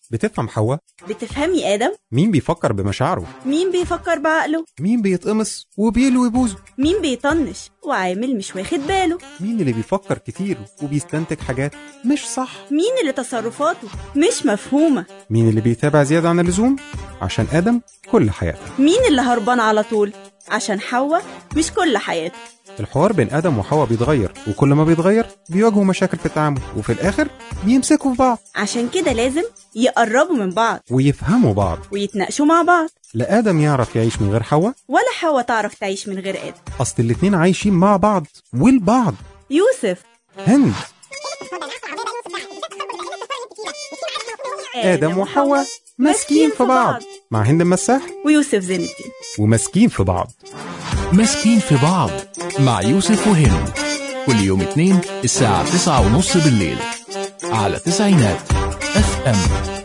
بتفهم حواء بتفهمي آدم؟ مين بيفكر بمشاعره مين بيفكر بعقله؟ مين بيتقمص وبيلوي بوزه مين بيطنش وعامل مش واخد باله؟ مين اللي بيفكر كتير وبيستنتج حاجات مش صح مين اللي تصرفاته مش مفهومة؟ مين اللي بيتابع زيادة عن اللزوم عشان آدم كل حياته مين اللي هربان على طول؟ عشان حواء مش كل حياته الحوار بين آدم وحواء بيتغير وكل ما بيتغير بيواجهوا مشاكل في التعامل وفي الآخر بيمسكوا في بعض عشان كده لازم يقربوا من بعض ويفهموا بعض ويتناقشوا مع بعض لا آدم يعرف يعيش من غير حواء ولا حواء تعرف تعيش من غير آدم أصل الاتنين عايشين مع بعض والبعض يوسف هند آدم وحواء ماسكين في بعض مع هند المساح ويوسف زين الدين وماسكين في بعض ماسكين في بعض مع يوسف وهند كل يوم اثنين الساعة تسعة ونص بالليل على تسعينات اف ام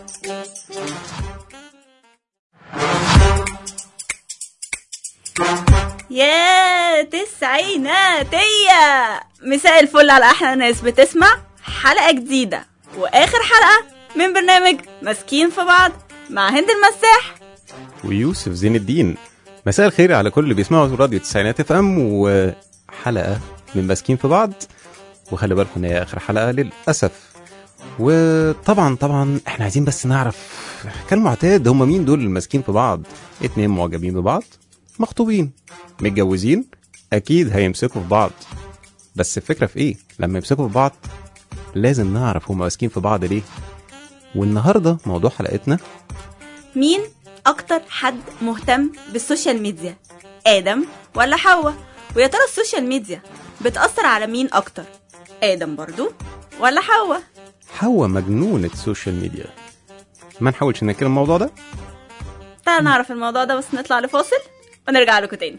يا تسعيناتية مساء الفل على أحلى ناس بتسمع حلقة جديدة وآخر حلقة من برنامج ماسكين في بعض مع هند المساح ويوسف زين الدين مساء الخير على كل اللي بيسمعوا راديو التسعينات اف ام وحلقه من ماسكين في بعض وخلي بالكم ان هي اخر حلقه للاسف وطبعا طبعا احنا عايزين بس نعرف كالمعتاد هم مين دول اللي ماسكين في بعض اتنين معجبين ببعض مخطوبين متجوزين اكيد هيمسكوا في بعض بس الفكره في ايه لما يمسكوا في بعض لازم نعرف هم ماسكين في بعض ليه والنهارده موضوع حلقتنا مين أكتر حد مهتم بالسوشيال ميديا آدم ولا حواء ويا ترى السوشيال ميديا بتأثر على مين أكتر آدم برضو ولا حواء حواء مجنونة السوشيال ميديا ما نحاولش نتكلم الموضوع ده تعال نعرف الموضوع ده بس نطلع لفاصل ونرجع لكم تاني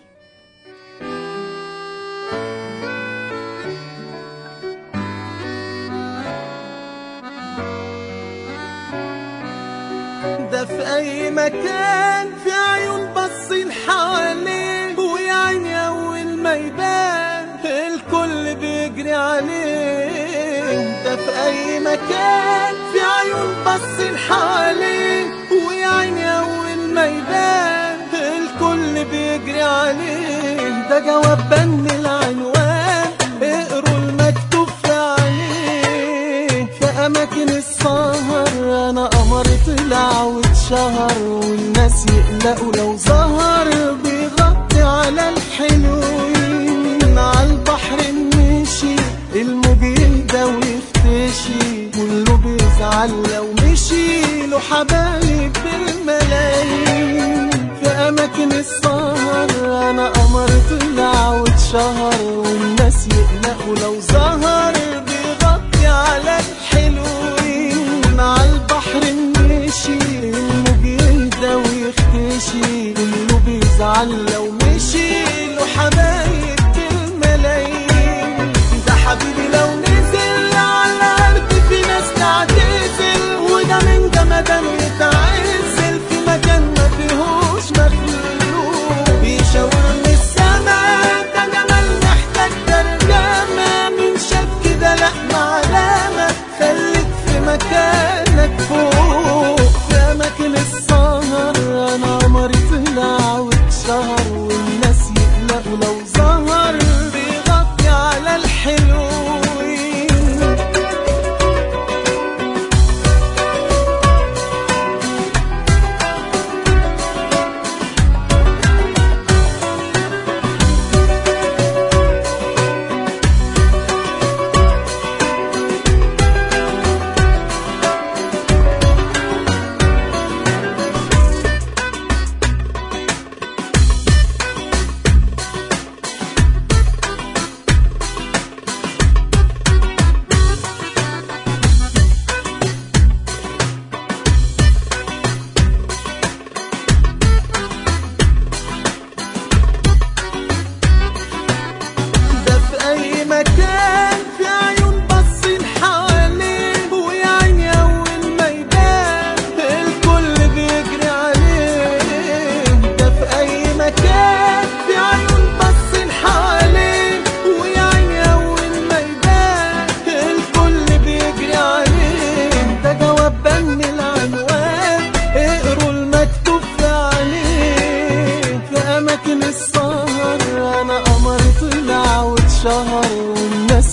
ده في اي مكان في عيون باصين حواليه ويا عيني اول ما يبان الكل بيجري عليه ده في اي مكان في عيون باصين حواليه ويا عيني اول ما يبان الكل بيجري عليه ده جواب بن العنوان اقروا المكتوب في عليه في اماكن السهر انا قمر طلع واتشهر والناس يقلقوا لو ظهر بيغطي على الحلوين على البحر مشي الموج يهدى ويختشي كله بيزعل لو مشي له حبايب بالملايين في اماكن السهر انا قمر طلع واتشهر والناس يقلقوا لو ظهر بيغطي على الحلوين مع البحر مشي الموج يهدى ويختشي كله بيزعل لو مشي له حبايب بالملايين ده حبيبي لو نزل على الارض في ناس تعتزل وده من جمدان يتعزل في مكان ما فيهوش مخلوق بيشاور من السما ده جمال محتاج ترجمة من شاف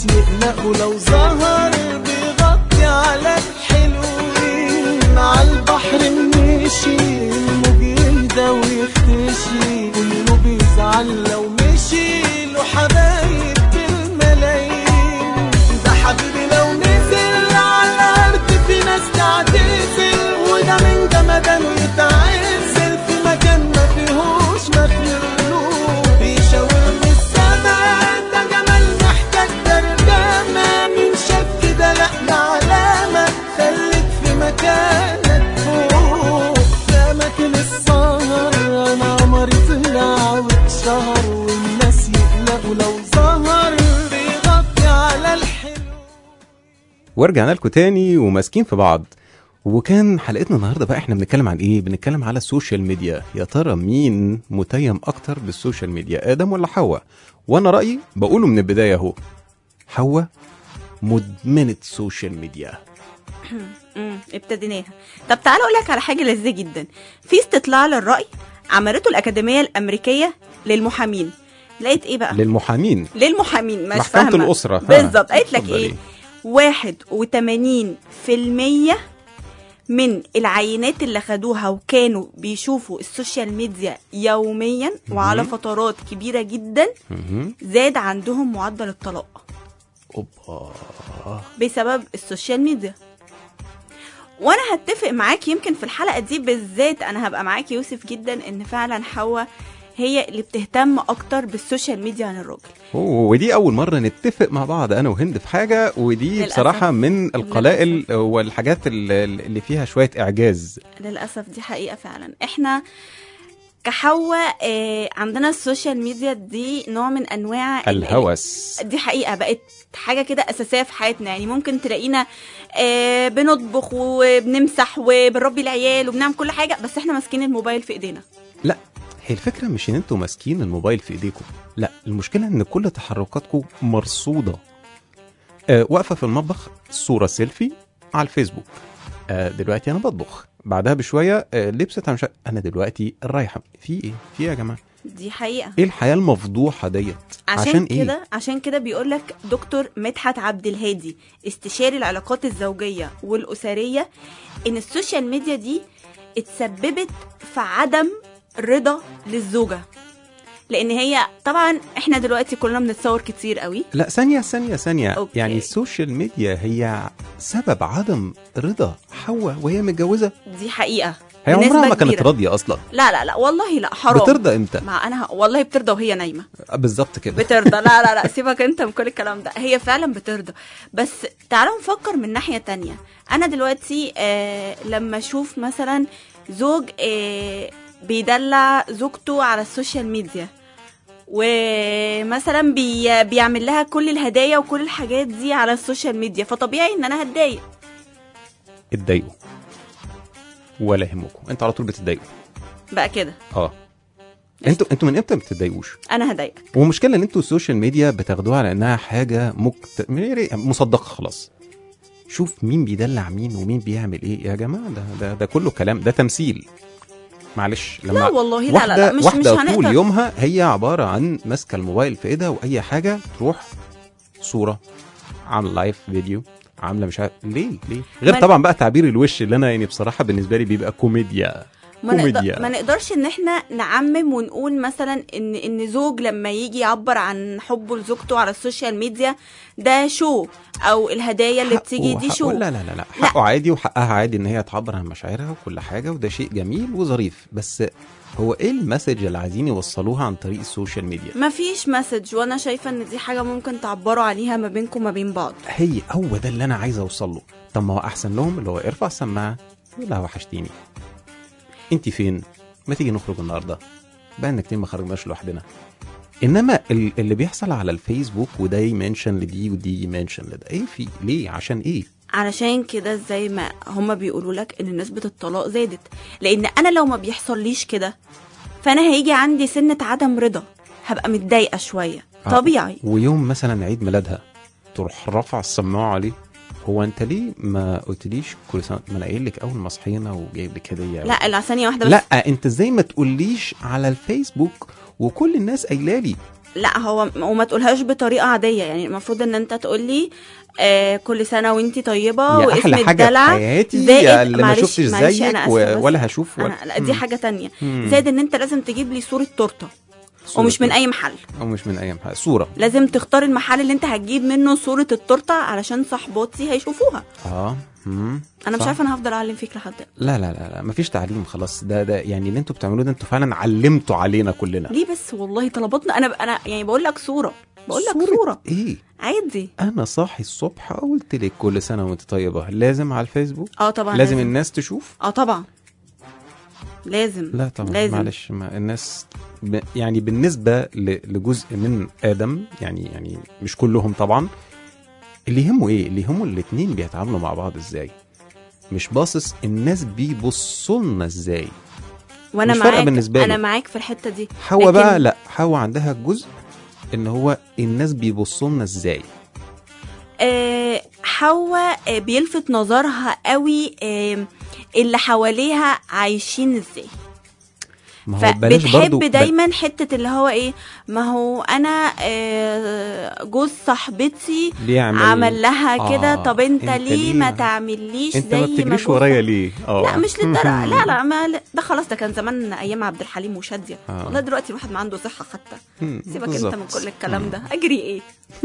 والناس يقلقوا لو ظهر بيغطي على الحلوين مع البحر مشي الموج يهدى ويختشي كله بيزعل لو مشي له حبايب بالملايين ده حبيبي لو نزل على الارض في ناس تعتزل وده من جمدانه يتعزل في مكان ما فيهوش مخلوق بيشاور من السما ده جمال محتاج ترجمة من شاف كده لا ده علامة خليك في مكانك فوق في أماكن السهر أنا قمري طلع واتشهر والناس يقلقوا لو ظهر بيغطي على الحلو ورجعنا لكم تاني وماسكين في بعض وكان حلقتنا النهارده بقى احنا بنتكلم عن ايه؟ بنتكلم على السوشيال ميديا، يا ترى مين متيم اكتر بالسوشيال ميديا؟ ادم ولا حواء؟ وانا رايي بقوله من البدايه اهو حواء مدمنه سوشيال ميديا امم ابتديناها طب تعالى اقول لك على حاجه لذيذه جدا في استطلاع للراي عملته الاكاديميه الامريكيه للمحامين لقيت ايه بقى للمحامين للمحامين مش محكمة فاهمه الأسرة. ها، بالظبط قالت لك اتفضلي. ايه واحد وتمانين في المية من العينات اللي خدوها وكانوا بيشوفوا السوشيال ميديا يوميا وعلى فترات كبيرة جدا مهم. زاد عندهم معدل الطلاق اوبا بسبب السوشيال ميديا وانا هتفق معاك يمكن في الحلقه دي بالذات انا هبقى معاك يوسف جدا ان فعلا حواء هي اللي بتهتم اكتر بالسوشيال ميديا عن الراجل أوه، ودي اول مره نتفق مع بعض انا وهند في حاجه ودي للأسف. بصراحه من القلائل والحاجات اللي اللي فيها شويه اعجاز للاسف دي حقيقه فعلا احنا كحواء آه عندنا السوشيال ميديا دي نوع من انواع ال- الهوس دي حقيقه بقت حاجه كده اساسيه في حياتنا يعني ممكن تلاقينا آه بنطبخ وبنمسح وبنربي العيال وبنعمل كل حاجه بس احنا ماسكين الموبايل في ايدينا لا هي الفكره مش ان انتوا ماسكين الموبايل في ايديكم لا المشكله ان كل تحركاتكم مرصوده آه واقفه في المطبخ صوره سيلفي على الفيسبوك آه دلوقتي انا بطبخ بعدها بشويه آه لبست مش انا دلوقتي رايحه في ايه في ايه يا جماعه دي حقيقه ايه الحياه المفضوحه ديت عشان, عشان ايه كده عشان كده بيقول لك دكتور مدحت عبد الهادي استشاري العلاقات الزوجيه والاسريه ان السوشيال ميديا دي اتسببت في عدم رضا للزوجه لان هي طبعا احنا دلوقتي كلنا بنتصور كتير قوي لا ثانية ثانية ثانية أوكي. يعني السوشيال ميديا هي سبب عدم رضا حواء وهي متجوزة دي حقيقه هي بنسبة عمرها ما كانت كبيرة. راضية أصلا لا لا لا والله لا حرام بترضى إمتى؟ مع انا ه- والله بترضى وهي نايمه بالظبط كده بترضى لا لا لا سيبك انت من كل الكلام ده هي فعلا بترضى بس تعالوا نفكر من ناحية تانية انا دلوقتي آه لما اشوف مثلا زوج آه بيدلع زوجته على السوشيال ميديا ومثلا بي بيعمل لها كل الهدايا وكل الحاجات دي على السوشيال ميديا فطبيعي ان انا هتضايق اتضايقوا ولا يهمكم انتوا على طول بتتضايقوا بقى كده اه انتوا انتوا من امتى ما بتتضايقوش؟ انا هضايقك والمشكله ان انتوا السوشيال ميديا بتاخدوها على انها حاجه مكت... مصدقه خلاص شوف مين بيدلع مين ومين بيعمل ايه يا جماعه ده ده, ده كله كلام ده تمثيل معلش لما لا والله لا واحدة لا لا مش مش واحدة طول هنقدر يومها هي عبارة عن ماسكة الموبايل في ايدها وأي حاجة تروح صورة عاملة لايف فيديو عاملة مش عارف ليه ليه غير ما- طبعا بقى تعبير الوش اللي أنا يعني بصراحة بالنسبة لي بيبقى كوميديا ما, نقدر كوميديا. ما نقدرش ان احنا نعمم ونقول مثلا ان ان زوج لما يجي يعبر عن حبه لزوجته على السوشيال ميديا ده شو او الهدايا اللي حقه- بتيجي دي حقه- شو لا لا لا لا حقه عادي وحقها عادي ان هي تعبر عن مشاعرها وكل حاجة وده شيء جميل وظريف بس هو ايه المسج اللي عايزين يوصلوها عن طريق السوشيال ميديا ما فيش مسج وانا شايفه ان دي حاجه ممكن تعبروا عليها ما بينكم وما بين بعض هي هو ده اللي انا عايز اوصل له طب ما هو احسن لهم اللي هو ارفع السماعه يقول لها وحشتيني انت فين ما تيجي نخرج النهارده بقى كتير ما خرجناش لوحدنا انما ال- اللي بيحصل على الفيسبوك وده يمنشن لدي ودي يمنشن لده ايه في ليه عشان ايه علشان كده زي ما هما بيقولوا لك ان نسبه الطلاق زادت لان انا لو ما بيحصليش كده فانا هيجي عندي سنه عدم رضا هبقى متضايقه شويه آه. طبيعي ويوم مثلا عيد ميلادها تروح رافع السماعه عليه هو انت ليه ما قلتليش كل سنه ما انا قايل لك اول ما صحينا وجايب لك هديه لا لا ثانيه واحده بس لا انت ازاي ما تقوليش على الفيسبوك وكل الناس قايله لي لا هو وما تقولهاش بطريقه عاديه يعني المفروض ان انت تقول لي آه كل سنه وانت طيبه يا واسم احلى حاجه في الدلع حياتي زائد- يا اللي ما معلش- شفتش معلش زيك أنا و... آسفة بس. ولا هشوف ولا أنا لا دي حاجه تانية مم. زائد ان انت لازم تجيب لي صوره تورته صورة ومش من تورتة. اي محل او مش من اي محل صوره لازم تختار المحل اللي انت هتجيب منه صوره التورته علشان صحباتي هيشوفوها اه مم. انا مش صح. عارفه انا هفضل اعلم فيك لحد امتى. لا لا لا لا مفيش تعليم خلاص ده ده يعني اللي انتوا بتعملوه ده انتوا فعلا علمتوا علينا كلنا ليه بس والله طلباتنا انا انا يعني بقول لك صوره بقول لك صوره ايه عادي انا صاحي الصبح قلت لك كل سنه وانت طيبه لازم على الفيسبوك اه طبعا لازم الناس تشوف اه طبعا لازم لا طبعا لازم. معلش ما الناس ب... يعني بالنسبه ل... لجزء من ادم يعني يعني مش كلهم طبعا اللي يهمه ايه اللي يهمه الاتنين بيتعاملوا مع بعض ازاي مش باصص الناس بيبصوا لنا ازاي وانا مش فارقة معاك بالنسبة له. انا معاك في الحته دي حواء لكن- بقى لا حواء عندها جزء ان هو الناس بيبصوا لنا ازاي آه حواء آه بيلفت نظرها قوي آه اللي حواليها عايشين ازاي ما هو بلاش برضو فبتحب دايما حته اللي هو ايه ما هو انا آه جوز صاحبتي بيعمل عمل لها كده آه، طب انت, أنت ليه ليه ما ما- تعمليش انت زي ما بتجريش جوز ورايا ليه اه لا مش للدرجه لا لا ما ده خلاص ده كان زمان ايام عبد الحليم وشاديه آه. والله دلوقتي الواحد ما عنده صحه حتى مم، سيبك بالظبط. انت من كل الكلام ده اجري ايه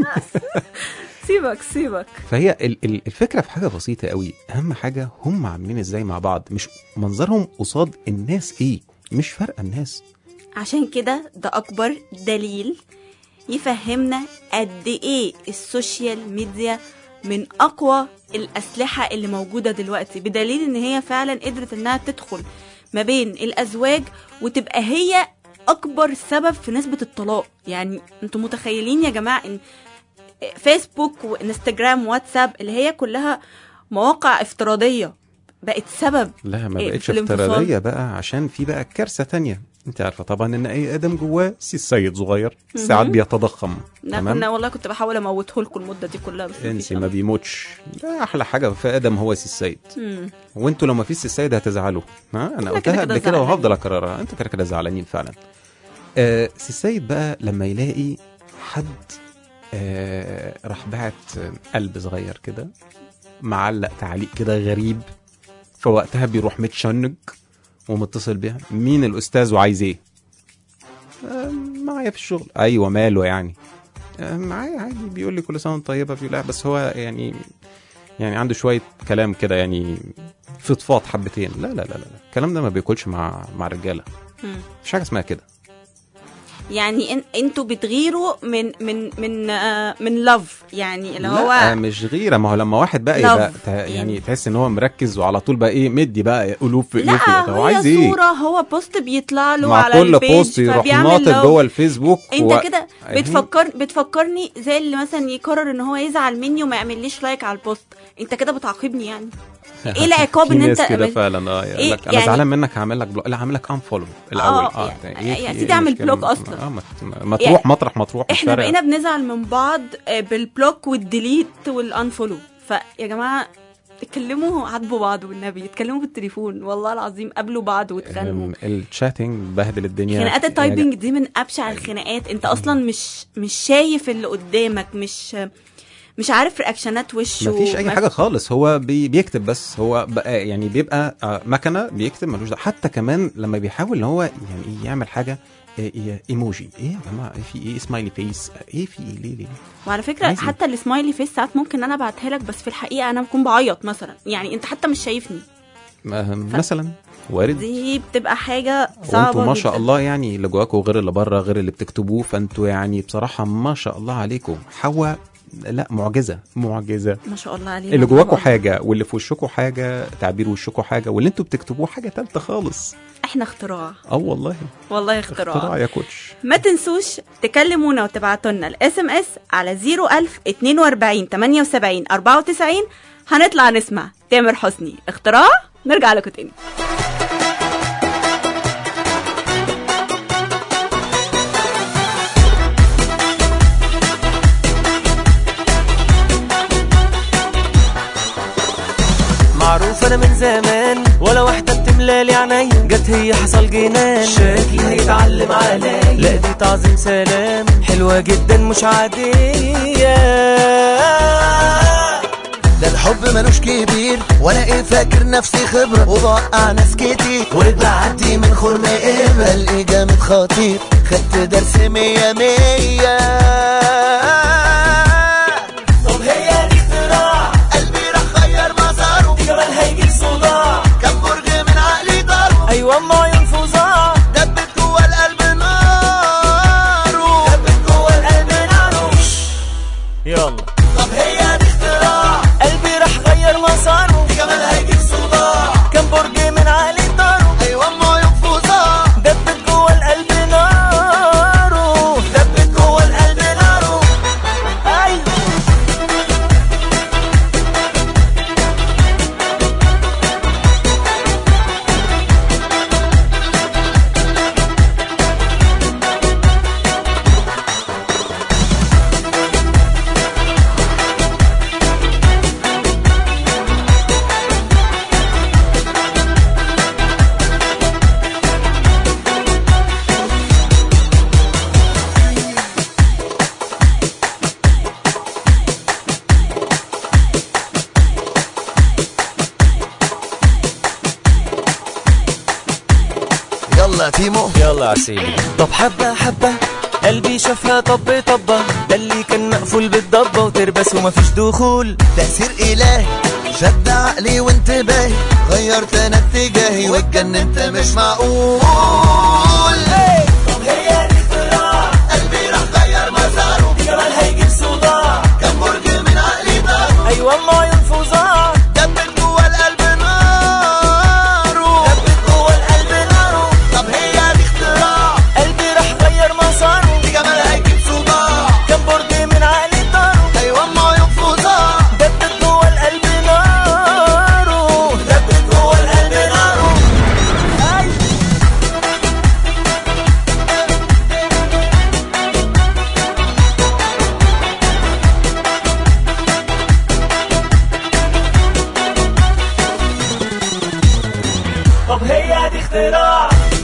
سيبك سيبك فهي ال- ال- الفكره في حاجه بسيطه قوي اهم حاجه هم عاملين ازاي مع بعض مش منظرهم قصاد الناس ايه مش فارقه الناس عشان كده ده اكبر دليل يفهمنا قد ايه السوشيال ميديا من اقوى الاسلحه اللي موجوده دلوقتي بدليل ان هي فعلا قدرت انها تدخل ما بين الازواج وتبقى هي اكبر سبب في نسبه الطلاق يعني انتوا متخيلين يا جماعه ان فيسبوك وانستجرام واتساب اللي هي كلها مواقع افتراضيه بقت سبب لا ما إيه، بقتش في الانفصال؟ افتراضيه بقى عشان في بقى كارثه تانية انت عارفه طبعا ان اي ادم جواه سي السيد صغير ساعات مهم. بيتضخم لا كنا والله كنت بحاول اموته لكم المده دي كلها بس مفيش انسي ما أمل. بيموتش ده احلى حاجه في ادم هو سي السيد مم. وانتوا لو ما فيش سي السيد هتزعلوا ها انا إحنا قلتها كده قبل كده كده زعلانين. وهفضل اكررها انتوا كده كده زعلانين فعلا آه سي السيد بقى لما يلاقي حد آه راح باعت قلب صغير كده معلق تعليق كده غريب فوقتها بيروح متشنج ومتصل بيها مين الاستاذ وعايز ايه آه معايا في الشغل ايوه ماله يعني آه معايا عادي بيقول لي كل سنه وانت طيبه بيقول لا بس هو يعني يعني عنده شويه كلام كده يعني فضفاض حبتين لا لا لا لا الكلام ده ما بياكلش مع مع الرجاله مم. مفيش حاجه اسمها كده يعني ان انتوا بتغيروا من من من آه من لاف يعني اللي لا هو مش غيره ما هو لما واحد بقى Love. يبقى تع- يعني تحس ان هو مركز وعلى طول بقى ايه مدي بقى قلوب في قلوب لا طب هو هي عايز ايه صوره هو بوست بيطلع له مع على كل البيج بوست يروح فبيعمل ناطط love. جوه الفيسبوك انت و- كده أهي. بتفكر بتفكرني زي اللي مثلا يقرر ان هو يزعل مني وما يعمليش لايك على البوست انت كده بتعاقبني يعني ايه العقاب في ان ناس انت كده فعلا اه يقول إيه لك انا يعني- زعلان منك هعمل لك بلوك لا هعمل لك ان فولو الاول آه، ده يعني- في يا إيه سيدي اعمل المشكلة؟ بلوك أصلاً. اه ما, ما تروح مطرح ما تروح مش احنا فارقة. بقينا بنزعل من بعض آه، بالبلوك والديليت والانفولو فيا جماعه اتكلموا عاتبوا بعض والنبي اتكلموا بالتليفون والله العظيم قابلوا بعض واتخانقوا أم، الشاتنج بهدل الدنيا خناقات يا التايبنج دي من ابشع الخناقات انت اصلا مش مش شايف اللي قدامك مش مش عارف رياكشنات وشه مفيش اي ما- حاجه خالص هو بي بيكتب بس هو بقى يعني بيبقى آه، مكنه بيكتب ملوش دعوه حتى كمان لما بيحاول ان هو يعني إيه يعمل حاجه إيه إيه ايموجي ايه يا جماعه ايه في ايه سمايلي فيس ايه في ايه ليه ليه وعلى فكره عايز إيه؟ حتى السمايلي فيس ساعات ممكن انا ابعتها لك بس في الحقيقه انا بكون بعيط مثلا يعني انت حتى مش شايفني ما- مثلا وارد دي بتبقى حاجه صعبه وانتوا ما شاء جداً. الله يعني اللي جواكوا غير اللي بره غير اللي بتكتبوه فانتوا يعني بصراحه ما شاء الله عليكم حواء لا معجزه معجزه ما شاء الله علينا اللي جواكوا طبعاً. حاجه واللي في وشكوا حاجه تعبير وشكوا حاجه واللي انتوا بتكتبوه حاجه تالته خالص احنا اختراع اه والله والله اختراع, اختراع يا كوتش ما تنسوش تكلمونا وتبعتوا لنا الاس ام اس على 01000 42 78 94 هنطلع نسمع تامر حسني اختراع نرجع لكم تاني ما معروف انا من زمان ولا واحدة بتملالي عينيا جت هي حصل جنان شكلي هيتعلم عليا لا دي تعظيم سلام حلوة جدا مش عادية ده الحب ملوش كبير وانا ايه فاكر نفسي خبرة وبوقع ناس كتير وبعدي من خرم ايه بلاقي جامد خطير خدت درس مية مية طب هي دي اختراع قلبي راح غير مساره دي كمان هيجيب صداع كم برج من عقلي ضربه ايوه ما عيون فظاع دبت جوه القلب ناره دبت جوه القلب ناره يلا طب هي دي اختراع قلبي راح غير مساره دي كمان هيجيب صداع كم برج من عقلي طاره ايوه ما ينفذها دبت جوه القلب ناره دبت جوه القلب ناره ايوه يلا تيمو يلا يا سيدي طب حبة حبة قلبي شافها طب طبة ده اللي كان مقفول بالضبة وتربس ومفيش دخول تأثير إلهي شد عقلي وانتباهي غيرت أنا اتجاهي واتجننت مش معقول طب هي دي اختراع قلبي راح غير مساره دي كمان هيجيب صداع كم برج من عقلي ضرب ايوه ما عيون فظاع دبت جوه القلب ناره دبت جوه القلب ناره طب هي دي اختراع قلبي راح غير مساره دي جمال هيجيب صداع كم برج من عقلي طاره أيوة ما ينفذها دبت جوه القلب ناره دبت جوه القلب ناره أيوة. طب هي دي اختراع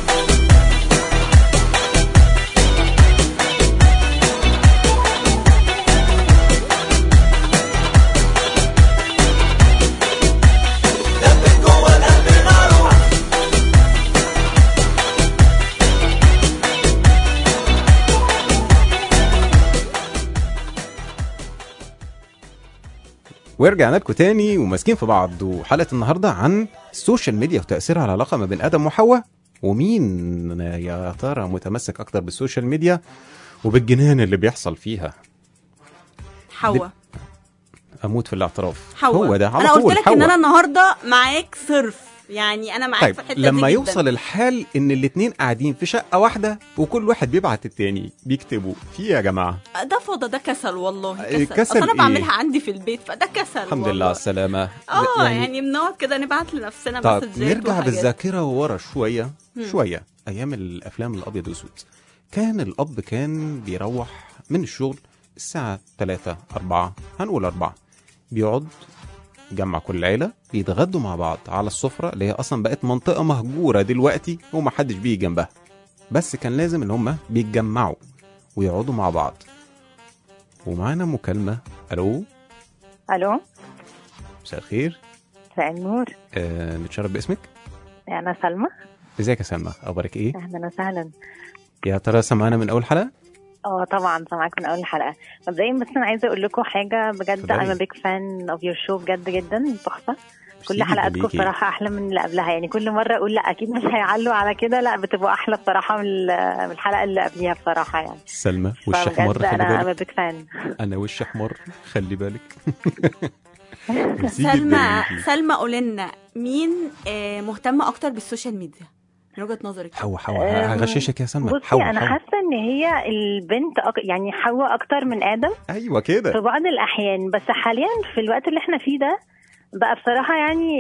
دبت جوه القلب ناره ورجعنا لكم تاني وماسكين في بعض وحلقه النهارده عن السوشيال ميديا وتاثيرها على العلاقه ما بين ادم وحواء ومين يا ترى متمسك اكتر بالسوشيال ميديا وبالجنان اللي بيحصل فيها حواء اموت في الاعتراف حواء هو ده على انا طول قلت لك حواء. ان انا النهارده معاك صرف يعني انا معاك طيب في الحته لما دي جداً. يوصل الحال ان الاتنين قاعدين في شقه واحده وكل واحد بيبعت التاني بيكتبوا في إيه يا جماعه ده فضا ده كسل والله إيه، كسل, كسل اصل انا إيه؟ بعملها عندي في البيت فده كسل الحمد والله. لله على السلامه اه يعني, يعني بنقعد كده نبعت لنفسنا طب مسجات نرجع وحاجات. بالذاكره ورا شويه شويه ايام الافلام الابيض واسود كان الاب كان بيروح من الشغل الساعه 3 4 هنقول 4 بيقعد جمع كل العيله بيتغدوا مع بعض على السفره اللي هي اصلا بقت منطقه مهجوره دلوقتي ومحدش بيجي جنبها بس كان لازم ان هم بيتجمعوا ويقعدوا مع بعض ومعانا مكالمه الو الو مساء الخير مساء النور آه نتشرف باسمك انا سلمى ازيك يا سلمى اخبارك ايه اهلا وسهلا يا ترى سمعنا من اول حلقه اه طبعا سامعاك من اول حلقه مبدئيا بس انا عايزه اقول لكم حاجه بجد اتفضلي. انا بيج فان اوف يور شو بجد جدا تحفه كل ميرسي حلقاتكم ليكي. بصراحه احلى من اللي قبلها يعني كل مره اقول لا اكيد مش هيعلوا على كده لا بتبقوا احلى بصراحه من ال- من الحلقه اللي قبليها بصراحه يعني سلمى وش احمر فبجد خلي انا بالك بيج فان انا وش احمر خلي بالك ميرسي جداً سلمى ليكي. سلمى قولي لنا مين آه، مهتمه اكتر بالسوشيال ميديا من وجهه نظرك حوا حوا أم، هغششك يا سلمى بصي حوا انا حوا حاسه ان هي البنت أك... يعني حواء اكتر من ادم ايوه في كده بعض الأحيان بس حاليا في الوقت اللي احنا فيه ده بقى بصراحة يعني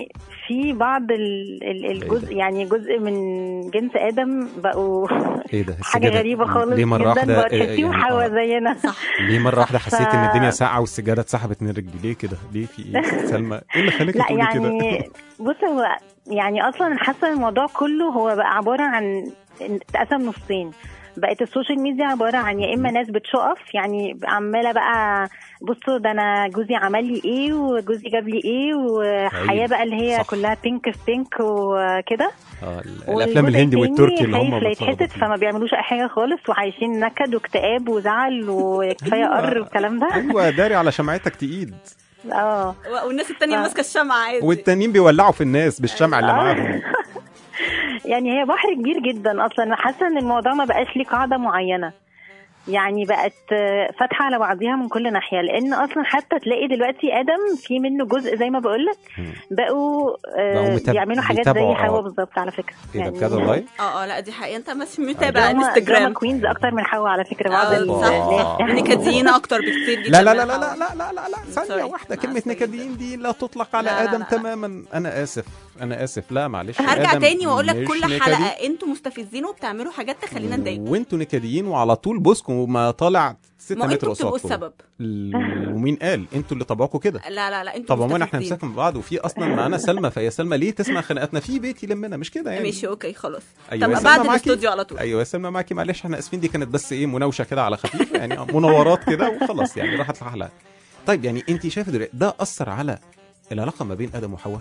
في بعض ال- ال- الجزء يعني جزء من جنس ادم بقوا ايه ده حاجه السجادة- غريبه خالص ليه مره جدا واحده بقوا إيه تحسيهم يعني حوا آه. زينا صح ليه مره واحده حسيت ان ف- الدنيا ساقعه والسجاده اتسحبت من رجلي ليه كده ليه في ايه سلمى ايه اللي خلاكي لا تقولي كده يعني بص هو يعني اصلا أنا حاسه الموضوع كله هو بقى عباره عن اتقسم نصين بقت السوشيال ميديا عباره عن يا اما ناس بتشقف يعني عماله بقى بصوا ده انا جوزي عمل لي ايه وجوزي جاب لي ايه وحياه أيوة، بقى اللي هي صح. كلها بينك في بينك وكده اه ال- والجزء الافلام الهندي التاني والتركي اللي هم خايف لا يتحسد بيتلخبطوا. فما بيعملوش اي حاجه خالص وعايشين نكد واكتئاب وزعل وكفايه أيوة. قر والكلام ده ايوه داري على شمعتك تقيد اه والناس التانية آه. ماسكة الشمعة عادي والتانيين بيولعوا في الناس بالشمع اللي آه. معاهم يعني هي بحر كبير جدا اصلا انا حاسه ان الموضوع ما بقاش ليه قاعده معينه يعني بقت آه، فاتحه على بعضيها من كل ناحيه لان اصلا حتى تلاقي دلوقتي ادم في منه جزء زي ما بقول لك بقوا, آه، بقوا متاب- بيعملوا حاجات زي بيتابعوا، آه. حوا بالظبط على فكره ايه ده بجد والله اه اه لا دي حقيقة انت بس متابع دراما, دراما انستجرام كوينز اكتر من حوا على فكره بعض آه، الناس صح. يعني. نكديين اكتر بكتير جدا لا لا من لا لا الحوا. لا لا لا لا لا ثانية سوري. واحدة أنا كلمة آسفة نكديين دي لا تطلق على لا، لا، آدم لا. تماما أنا آسف أنا آسف لا معلش هرجع آدم تاني واقول لك مش كل نكدي. حلقة انتوا مستفزين وبتعملوا حاجات تخلينا نضايق وانتوا نكديين وعلى طول بوسكم ما طالع 6 ما متر انتوا بتبقوا قصادكم السبب ال- ومين قال انتوا اللي طبعكم كده لا لا لا انتوا طب عموما احنا مستفزين. نمسكهم بعض وفي اصلا معانا سلمى فهي سلمى ليه تسمع خناقاتنا في بيت يلمنا مش كده يعني ماشي اوكي خلاص أيوة، طب سلمى بعد معاكي؟ الاستوديو على طول ايوه يا سلمى معاكي معلش احنا اسفين دي كانت بس ايه مناوشه كده على خفيف يعني منورات كده وخلاص يعني راحت الحلقه طيب يعني انت شايفه دلوقتي ده اثر على العلاقه ما بين ادم وحواء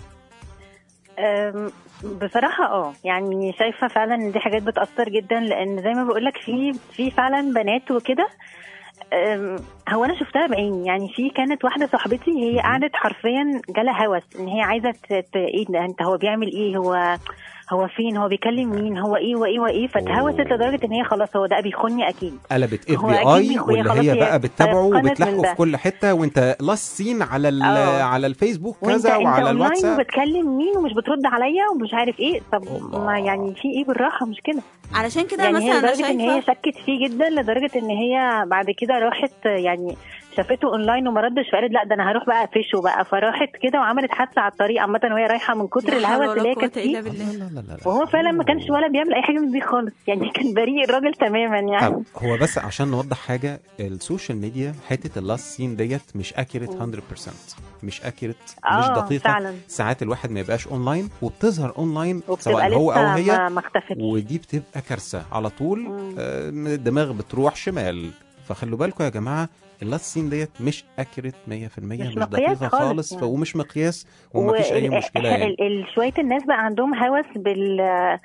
أم، بصراحة اه يعني شايفة فعلا ان دي حاجات بتأثر جدا لان زي ما بقولك في في فعلا بنات وكده أم، هو انا شفتها بعيني يعني في كانت واحدة صاحبتي هي قعدت حرفيا جالها هوس ان هي عايزة ت- ت- ايه ده انت هو بيعمل ايه هو هو فين هو بيكلم مين هو ايه وايه وايه فتهوست لدرجة ان هي خلاص هو ده بيخوني اكيد قلبت اف هو بي أكيد اي بيخويا، واللي خلاص هي هي بقى بتتابعه تيقنت من وبتلاحقه ده. في كل حته وانت لاست سين على ال- آه. على الفيسبوك وانت كذا انت وعلى اونلاين الواتساب وبتكلم مين ومش بترد عليا ومش عارف ايه طب أوبا. ما يعني في ايه بالراحة مش كده علشان كده يعني مثلا هي انا لدرجه ان هي شايفة شكت فيه جدا لدرجه ان هي بعد كده راحت يعني شافته اونلاين وما ردش فقالت لا ده انا هروح بقى افشه بقى فراحت كده وعملت حادثه على الطريق عامه وهي رايحه من كتر لا حول الهوس ولا اللي هي قوة كانت إلا فيه بالله. لا لا لا لا وهو فعلا ما كانش ولا بيعمل اي حاجه من دي خالص يعني كان بريء الراجل تماما يعني طب هو بس عشان نوضح حاجه السوشيال ميديا حته اللاست سين ديت مش اكيوريت 100% مش اكيوريت مش آه، دقيقه فعلا. ساعات الواحد ما يبقاش اونلاين وبتظهر اونلاين وبتبقى سواء هو او لسه هي ما, ما اختفتش ودي بتبقى كارثه على طول مم. آه، الدماغ بتروح شمال فخلوا بالكم يا جماعه اللاست سين ديت مش اكيوريت 100% مش, مش دقيقه مقياس خالص, خالص يعني. ومش مقياس ومفيش اي وال- مشكله يعني ال- ال- شويه الناس بقى عندهم هوس بال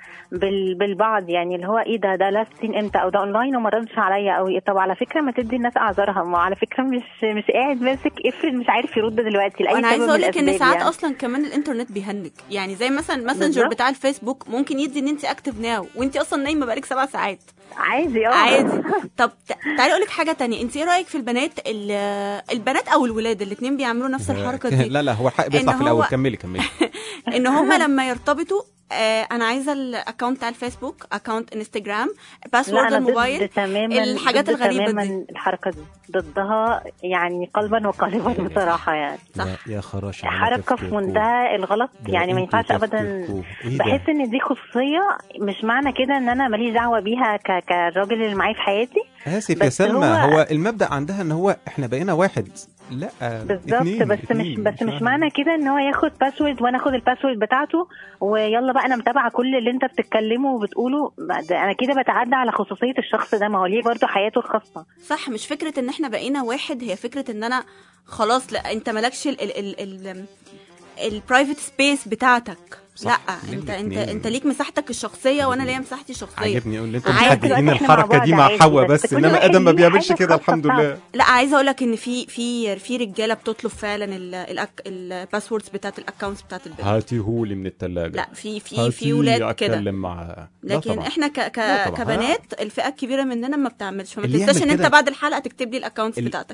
بال بالبعض يعني اللي هو ايه ده ده لاستين امتى او ده اونلاين وما ردش عليا او إيه طب على فكره ما تدي الناس اعذارها ما على فكره مش مش قاعد ماسك افرض مش عارف يرد دلوقتي لاي وانا سبب عايزه من اقول لك ان الأسباب ساعات يعني. اصلا كمان الانترنت بيهنج يعني زي مثلا ماسنجر بالظبط. بتاع الفيسبوك ممكن يدي ان انت اكتف ناو وانت اصلا نايمه بقالك سبع ساعات عادي اه عادي طب ت- تعالي اقول لك حاجه تانية انت ايه رايك في البنات ال- البنات او الولاد الاثنين بيعملوا نفس الحركه دي لا لا هو الحق بيطلع إن في الاول هو- كملي كملي ان هم لما يرتبطوا آه انا عايزه الاكونت بتاع الفيسبوك اكونت انستجرام لا باسورد انا الموبايل ضد تماما الحاجات ضد الغريبة تماما دي. الحركه دي ضدها يعني قلبا وقالبا بصراحه يعني صح. يا- يا خراش على حركه في تفكيركم. منتهى الغلط ده يعني ما انتوا ينفعش ابدا تفكيركم. ايه ده؟ بحس ان دي خصوصيه مش معنى كده ان انا ماليش دعوه بيها ك... كالراجل اللي معايا في حياتي اسف يا بس سلمى هو- هو المبدا عندها ان هو احنا بقينا واحد لا بالظبط اتنين بس مش اتنين بس مش فاهم. معنى كده ان هو ياخد باسورد وانا اخد الباسورد بتاعته ويلا بقى انا متابعه كل اللي انت بتتكلمه وبتقوله ما ده انا كده بتعدى على خصوصيه الشخص ده ما هو ليه برضه حياته الخاصه صح مش فكره ان احنا بقينا واحد هي فكره ان انا خلاص لا انت مالكش ال ال ال ال البرايفت سبيس بتاعتك صح، لا من انت انت الاتنين. انت ليك مساحتك الشخصيه وانا ليا مساحتي الشخصيه عاجبني ان انتم عادي. محددين دلوقتي إحنا مع الحركه بعض دي مع عادي، حواء بس بس كل انما واحد ادم ما ليه بيعملش حاجة كده خاصة الحمد بتاعته. لله لا عايزه اقول لك ان في في في رجاله بتطلب فعلا الباسوردز بتاعت الاكونتس بتاعت البنت هاتيهولي من الثلاجه لا في في في ولاد كده اتكلم معاها لا لكن طبعا. احنا ك ك لا طبعا. كبنات الفئه الكبيره مننا ما بتعملش فما اللي تنساش يعمل ان انت كده- بعد الحلقه تكتب لي الاكونتس ال- بتاعتك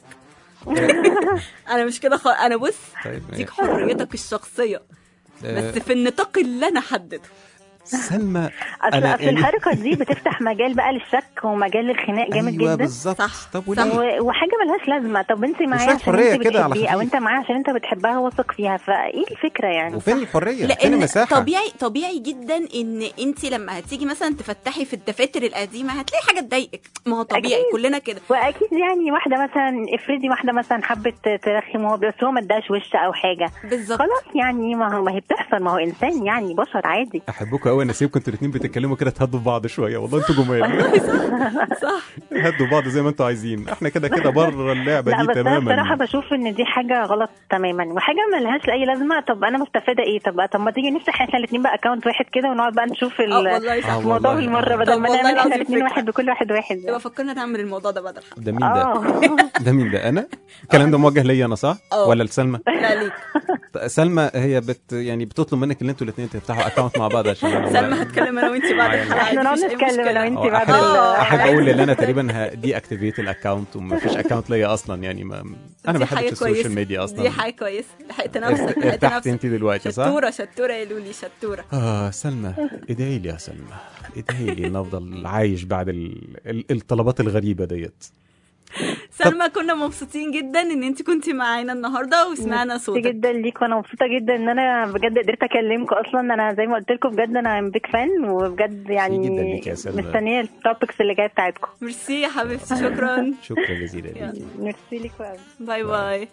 انا مش كده خالص انا بص طيب ديك حريتك الشخصيه آه، بس في النطاق اللي انا حدده سلمى اصل أنا اصل يعني- الحركه دي بتفتح مجال بقى للشك ومجال للخناق جامد ايوه جدا بالظبط صح، طب صح. وليه و- وحاجه ملهاش لازمه طب انت معايا وشوية عشان حرية انت كده على بتحبيه او خفيف. انت معايا عشان انت بتحبها واثق فيها فايه الفكره يعني وفين الحريه فين لان المساحه طبيعي طبيعي جدا ان انت لما هتيجي مثلا تفتحي في الدفاتر القديمه هتلاقي حاجه تضايقك ما هو طبيعي أكيد. كلنا كده واكيد يعني واحده مثلا افرضي واحده مثلا حبت ترخم هو بس هو ما اداش وش او حاجه بالظبط خلاص يعني ما هو ما هي بتحصل ما هو انسان يعني بشر عادي احبكم قوي انا سيبكم انتوا الاثنين بتتكلموا كده تهدوا في بعض شويه والله انتوا جمال صح هدوا بعض زي ما انتوا عايزين احنا كده كده بره اللعبه لا دي بس انا بصراحه تماما بشوف ان دي حاجه غلط تماما وحاجه ملهاش اي لازمه طب انا مستفاده ايه طب طب ما تيجي نفتح احنا الاثنين بقى اكونت واحد كده ونقعد بقى نشوف ال- اه والله صح آه الموضوع والله. بالمره آه. بدل طب ما والله نعمل احنا العظيم الاثنين فكرة. واحد بكل واحد واحد يبقى فكرنا نعمل الموضوع ده بعد الحلقه ده مين ده اه ده مين ده انا الكلام ده موجه ليا انا صح اه. ولا لسلمى لا ليك سلمى هي بت يعني بتطلب منك ان انتوا الاثنين تفتحوا اكونت مع بعض عشان أنا- سلمى هتكلم انا وانت بعد معايا. الحلقه احنا عادي، نقعد مفيش أي نتكلم مشكلة. انا وانت أو بعد احب ال- احب عادي. اقول ان انا تقريبا دي اكتيفيت الاكونت وما فيش اكونت ليا اصلا يعني ما انا دي بحب حاجة السوشيال كويسة. ميديا اصلا دي حاجه كويسه لحقت نفسك ارت- لحقت ارتحت نفسك انت دلوقتي صح؟ شطوره شطوره يا لولي شطوره اه سلمى ادعي لي يا سلمى ادعي لي ان افضل عايش بعد ال... ال... الطلبات الغريبه ديت سلمى كنا مبسوطين جدا ان انت كنتي معانا النهارده وسمعنا مبسوطة صوتك جدا ليك وانا مبسوطه جدا ان انا بجد قدرت اكلمكم اصلا انا زي ما قلت لكم بجد انا بيك فان وبجد جدا يعني ليك يا سلمى. مستنيه التوبكس اللي جايه بتاعتكم ميرسي يا حبيبتي شكرا شكرا جزيلا يلا. ليكي ميرسي لكم قوي باي باي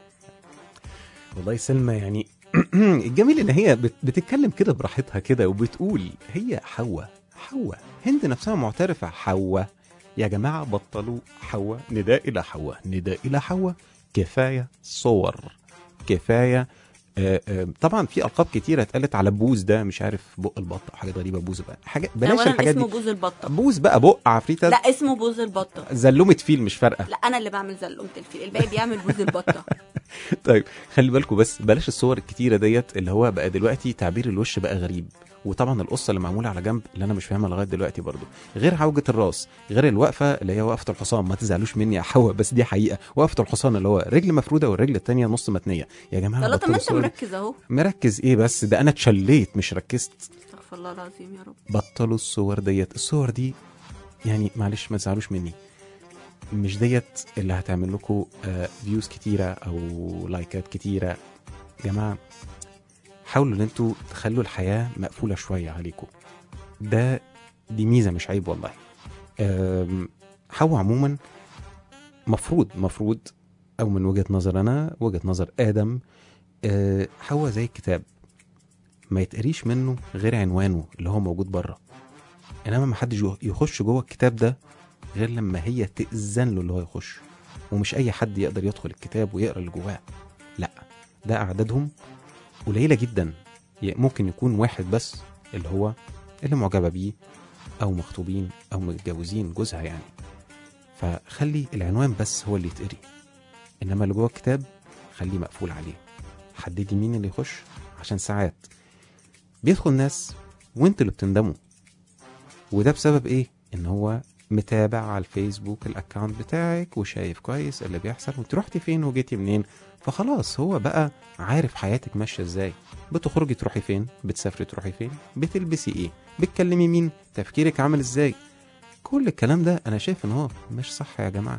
والله سلمى يعني الجميل ان هي بت... بتتكلم كده براحتها كده وبتقول هي حواء حواء هند نفسها معترفه حواء يا جماعه بطلوا حواء نداء الى حواء نداء الى حواء كفايه صور كفايه آه آه طبعا في القاب كتيره اتقالت على بوز ده مش عارف بق البط او حاجه غريبه بوز بقى حاجه بلاش اولا الحاجات اسمه دي بوز البطه بوز بقى بق عفريته لا اسمه بوز البطه زلومه فيل مش فارقه لا انا اللي بعمل زلومه الفيل الباقي بيعمل بوز البطه طيب خلي بالكم بس بلاش الصور الكتيره ديت اللي هو بقى دلوقتي تعبير الوش بقى غريب وطبعا القصه اللي معموله على جنب اللي انا مش فاهمها لغايه دلوقتي برضو غير عوجه الراس غير الوقفه اللي هي وقفه الحصان ما تزعلوش مني يا حوا بس دي حقيقه وقفه الحصان اللي هو رجل مفروده والرجل الثانيه نص متنيه يا جماعه لا طب بطلوا ما انت الصور دي. مركز اهو مركز ايه بس ده انا اتشليت مش ركزت استغفر الله العظيم يا رب بطلوا الصور ديت الصور دي يعني معلش ما تزعلوش مني مش ديت اللي هتعمل لكم فيوز كتيره او لايكات كتيره يا جماعه حاولوا ان انتوا تخلوا الحياه مقفوله شويه عليكم ده دي ميزه مش عيب والله أم، حواء عموما مفروض مفروض او من وجهه نظر انا وجهه نظر ادم أه، حواء زي الكتاب ما يتقريش منه غير عنوانه اللي هو موجود بره انما ما حدش يخش جوه الكتاب ده غير لما هي تأذن له اللي هو يخش ومش اي حد يقدر يدخل الكتاب ويقرا اللي جواه لا ده اعدادهم قليله جدا ي- ممكن يكون واحد بس اللي هو اللي معجبه بيه او مخطوبين او متجوزين جوزها يعني فخلي العنوان بس هو اللي يتقري انما اللي جوه الكتاب خليه مقفول عليه حددي مين اللي يخش عشان ساعات بيدخل ناس وانت اللي بتندموا وده بسبب ايه ان هو متابع على الفيسبوك الاكونت بتاعك وشايف كويس اللي بيحصل وانت رحتي فين وجيتي منين فخلاص هو بقى عارف حياتك ماشيه ازاي بتخرجي تروحي فين بتسافري تروحي فين بتلبسي ايه بتكلمي مين تفكيرك عامل ازاي كل الكلام ده انا شايف ان هو مش صح يا جماعه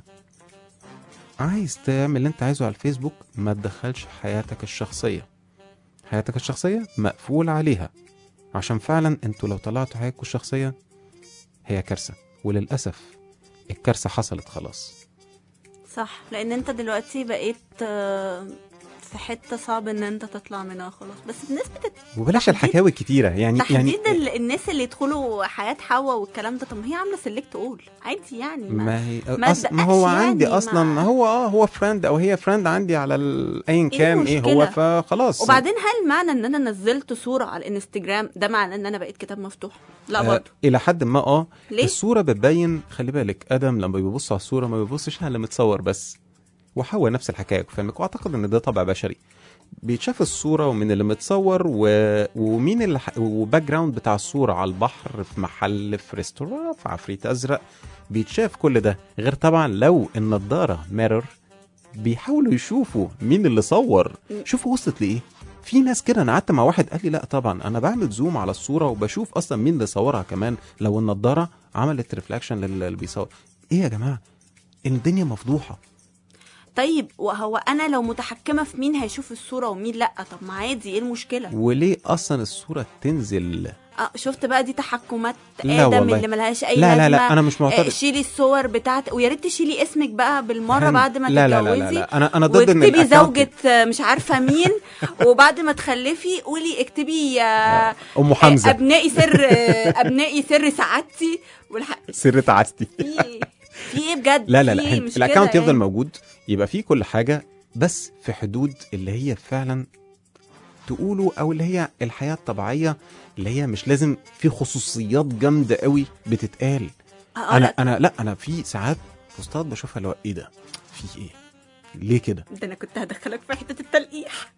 عايز تعمل اللي انت عايزه على الفيسبوك ما تدخلش حياتك الشخصيه حياتك الشخصيه مقفول عليها عشان فعلا انتوا لو طلعتوا حياتكم الشخصيه هي كارثه وللاسف الكارثه حصلت خلاص صح لان انت دلوقتي بقيت آه، في حته صعب ان انت تطلع منها خلاص بس الناس بتت... وبلاش تحديد- الحكاوي الكتيره يعني يعني تحديدا ال- الناس اللي يدخلوا حياه حواء والكلام ده طب ما هي عامله سلكت اول عادي يعني ما ما هي ما أص... ما هو تدققش عندي يعني، اصلا ما- هو اه هو فريند او هي فريند عندي على ال- ايا كان ايه هو المشكلة؟ فخلاص وبعدين هل معنى ان انا نزلت صوره على الانستجرام ده معنى ان انا بقيت كتاب مفتوح لا آه برضه الى حد ما اه ليه؟ الصوره بتبين خلي بالك ادم لما بيبص على الصوره ما بيبصش على اللي متصور بس وحواء نفس الحكايه فاهمك واعتقد ان ده طبع بشري بيتشاف الصوره ومن اللي متصور و... ومين اللي ح... وباك جراوند بتاع الصوره على البحر في محل في ريستوران في عفريت ازرق بيتشاف كل ده غير طبعا لو النضاره ميرور بيحاولوا يشوفوا مين اللي صور شوفوا وصلت لايه في ناس كده انا قعدت مع واحد قال لي لا طبعا انا بعمل زوم على الصوره وبشوف اصلا مين اللي صورها كمان لو النضاره عملت ريفلكشن للي بيصور ايه يا جماعه الدنيا مفضوحه طيب وهو انا لو متحكمه في مين هيشوف الصوره ومين لا طب ما عادي ايه المشكله وليه اصلا الصوره تنزل اه شفت بقى دي تحكمات لا ادم والله. اللي ملهاش اي لا لا لازمه لا انا مش آه، معترض شيلي الصور بتاعت ويا ريت تشيلي اسمك بقى بالمره هن- بعد ما لا لا تتجوزي لا لا, لا. انا انا ضد ان واكتبي الأكاونت- زوجة آه، مش عارفة مين وبعد ما تخلفي قولي اكتبي آه، ام حمزه ابنائي سر آه، ابنائي سر سعادتي والح... سر تعاستي في ايه في ايه بجد لا لا في لا إيه؟ هن- مش الاكونت كده يفضل يعني. موجود يبقى فيه كل حاجه بس في حدود اللي هي فعلا تقولوا او اللي هي الحياه الطبيعيه اللي هي مش لازم في خصوصيات جامده قوي بتتقال آه، انا لا، انا لا انا في ساعات بوستات بشوفها اللي هو ايه ده في ايه ليه كده ده انا كنت هدخلك في حته التلقيح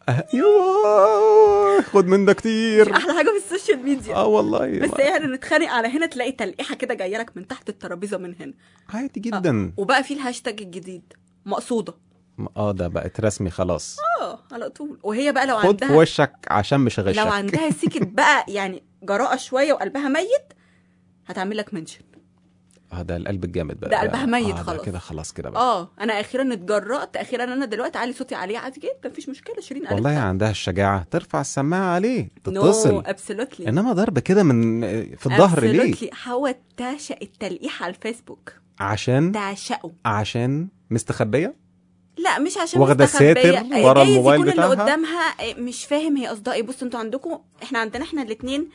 ايوه خد من ده كتير احلى حاجه في السوشيال ميديا اه والله بس يعني نتخانق على هنا تلاقي تلقيحه كده جايه لك من تحت الترابيزه من هنا عادي جدا وبقى في الهاشتاج الجديد مقصوده اه ده بقت رسمي خلاص اه على طول وهي بقى لو خد في عندها وشك عشان مش هغشك لو عندها سيكت بقى يعني جراءه شويه وقلبها ميت هتعمل لك منشن اه ده القلب الجامد بقى ده قلبها ميت آه ده خلاص. كده خلاص كده بقى اه انا اخيرا اتجرأت اخيرا انا دلوقتي عالي صوتي عليه عادي جدا مفيش مشكله شيرين قالت والله عندها الشجاعة ترفع السماعة عليه تتصل نو ابسولوتلي انما ضرب كده من في الظهر ليه هو تعشق التلقيح على الفيسبوك عشان تعشقه عشان مستخبية لا مش عشان واخدة مستخبية. الساتر ورا جايز الموبايل يكون اللي بتاعها. قدامها مش فاهم هي قصدها ايه بصوا انتوا عندكم احنا عندنا احنا الاثنين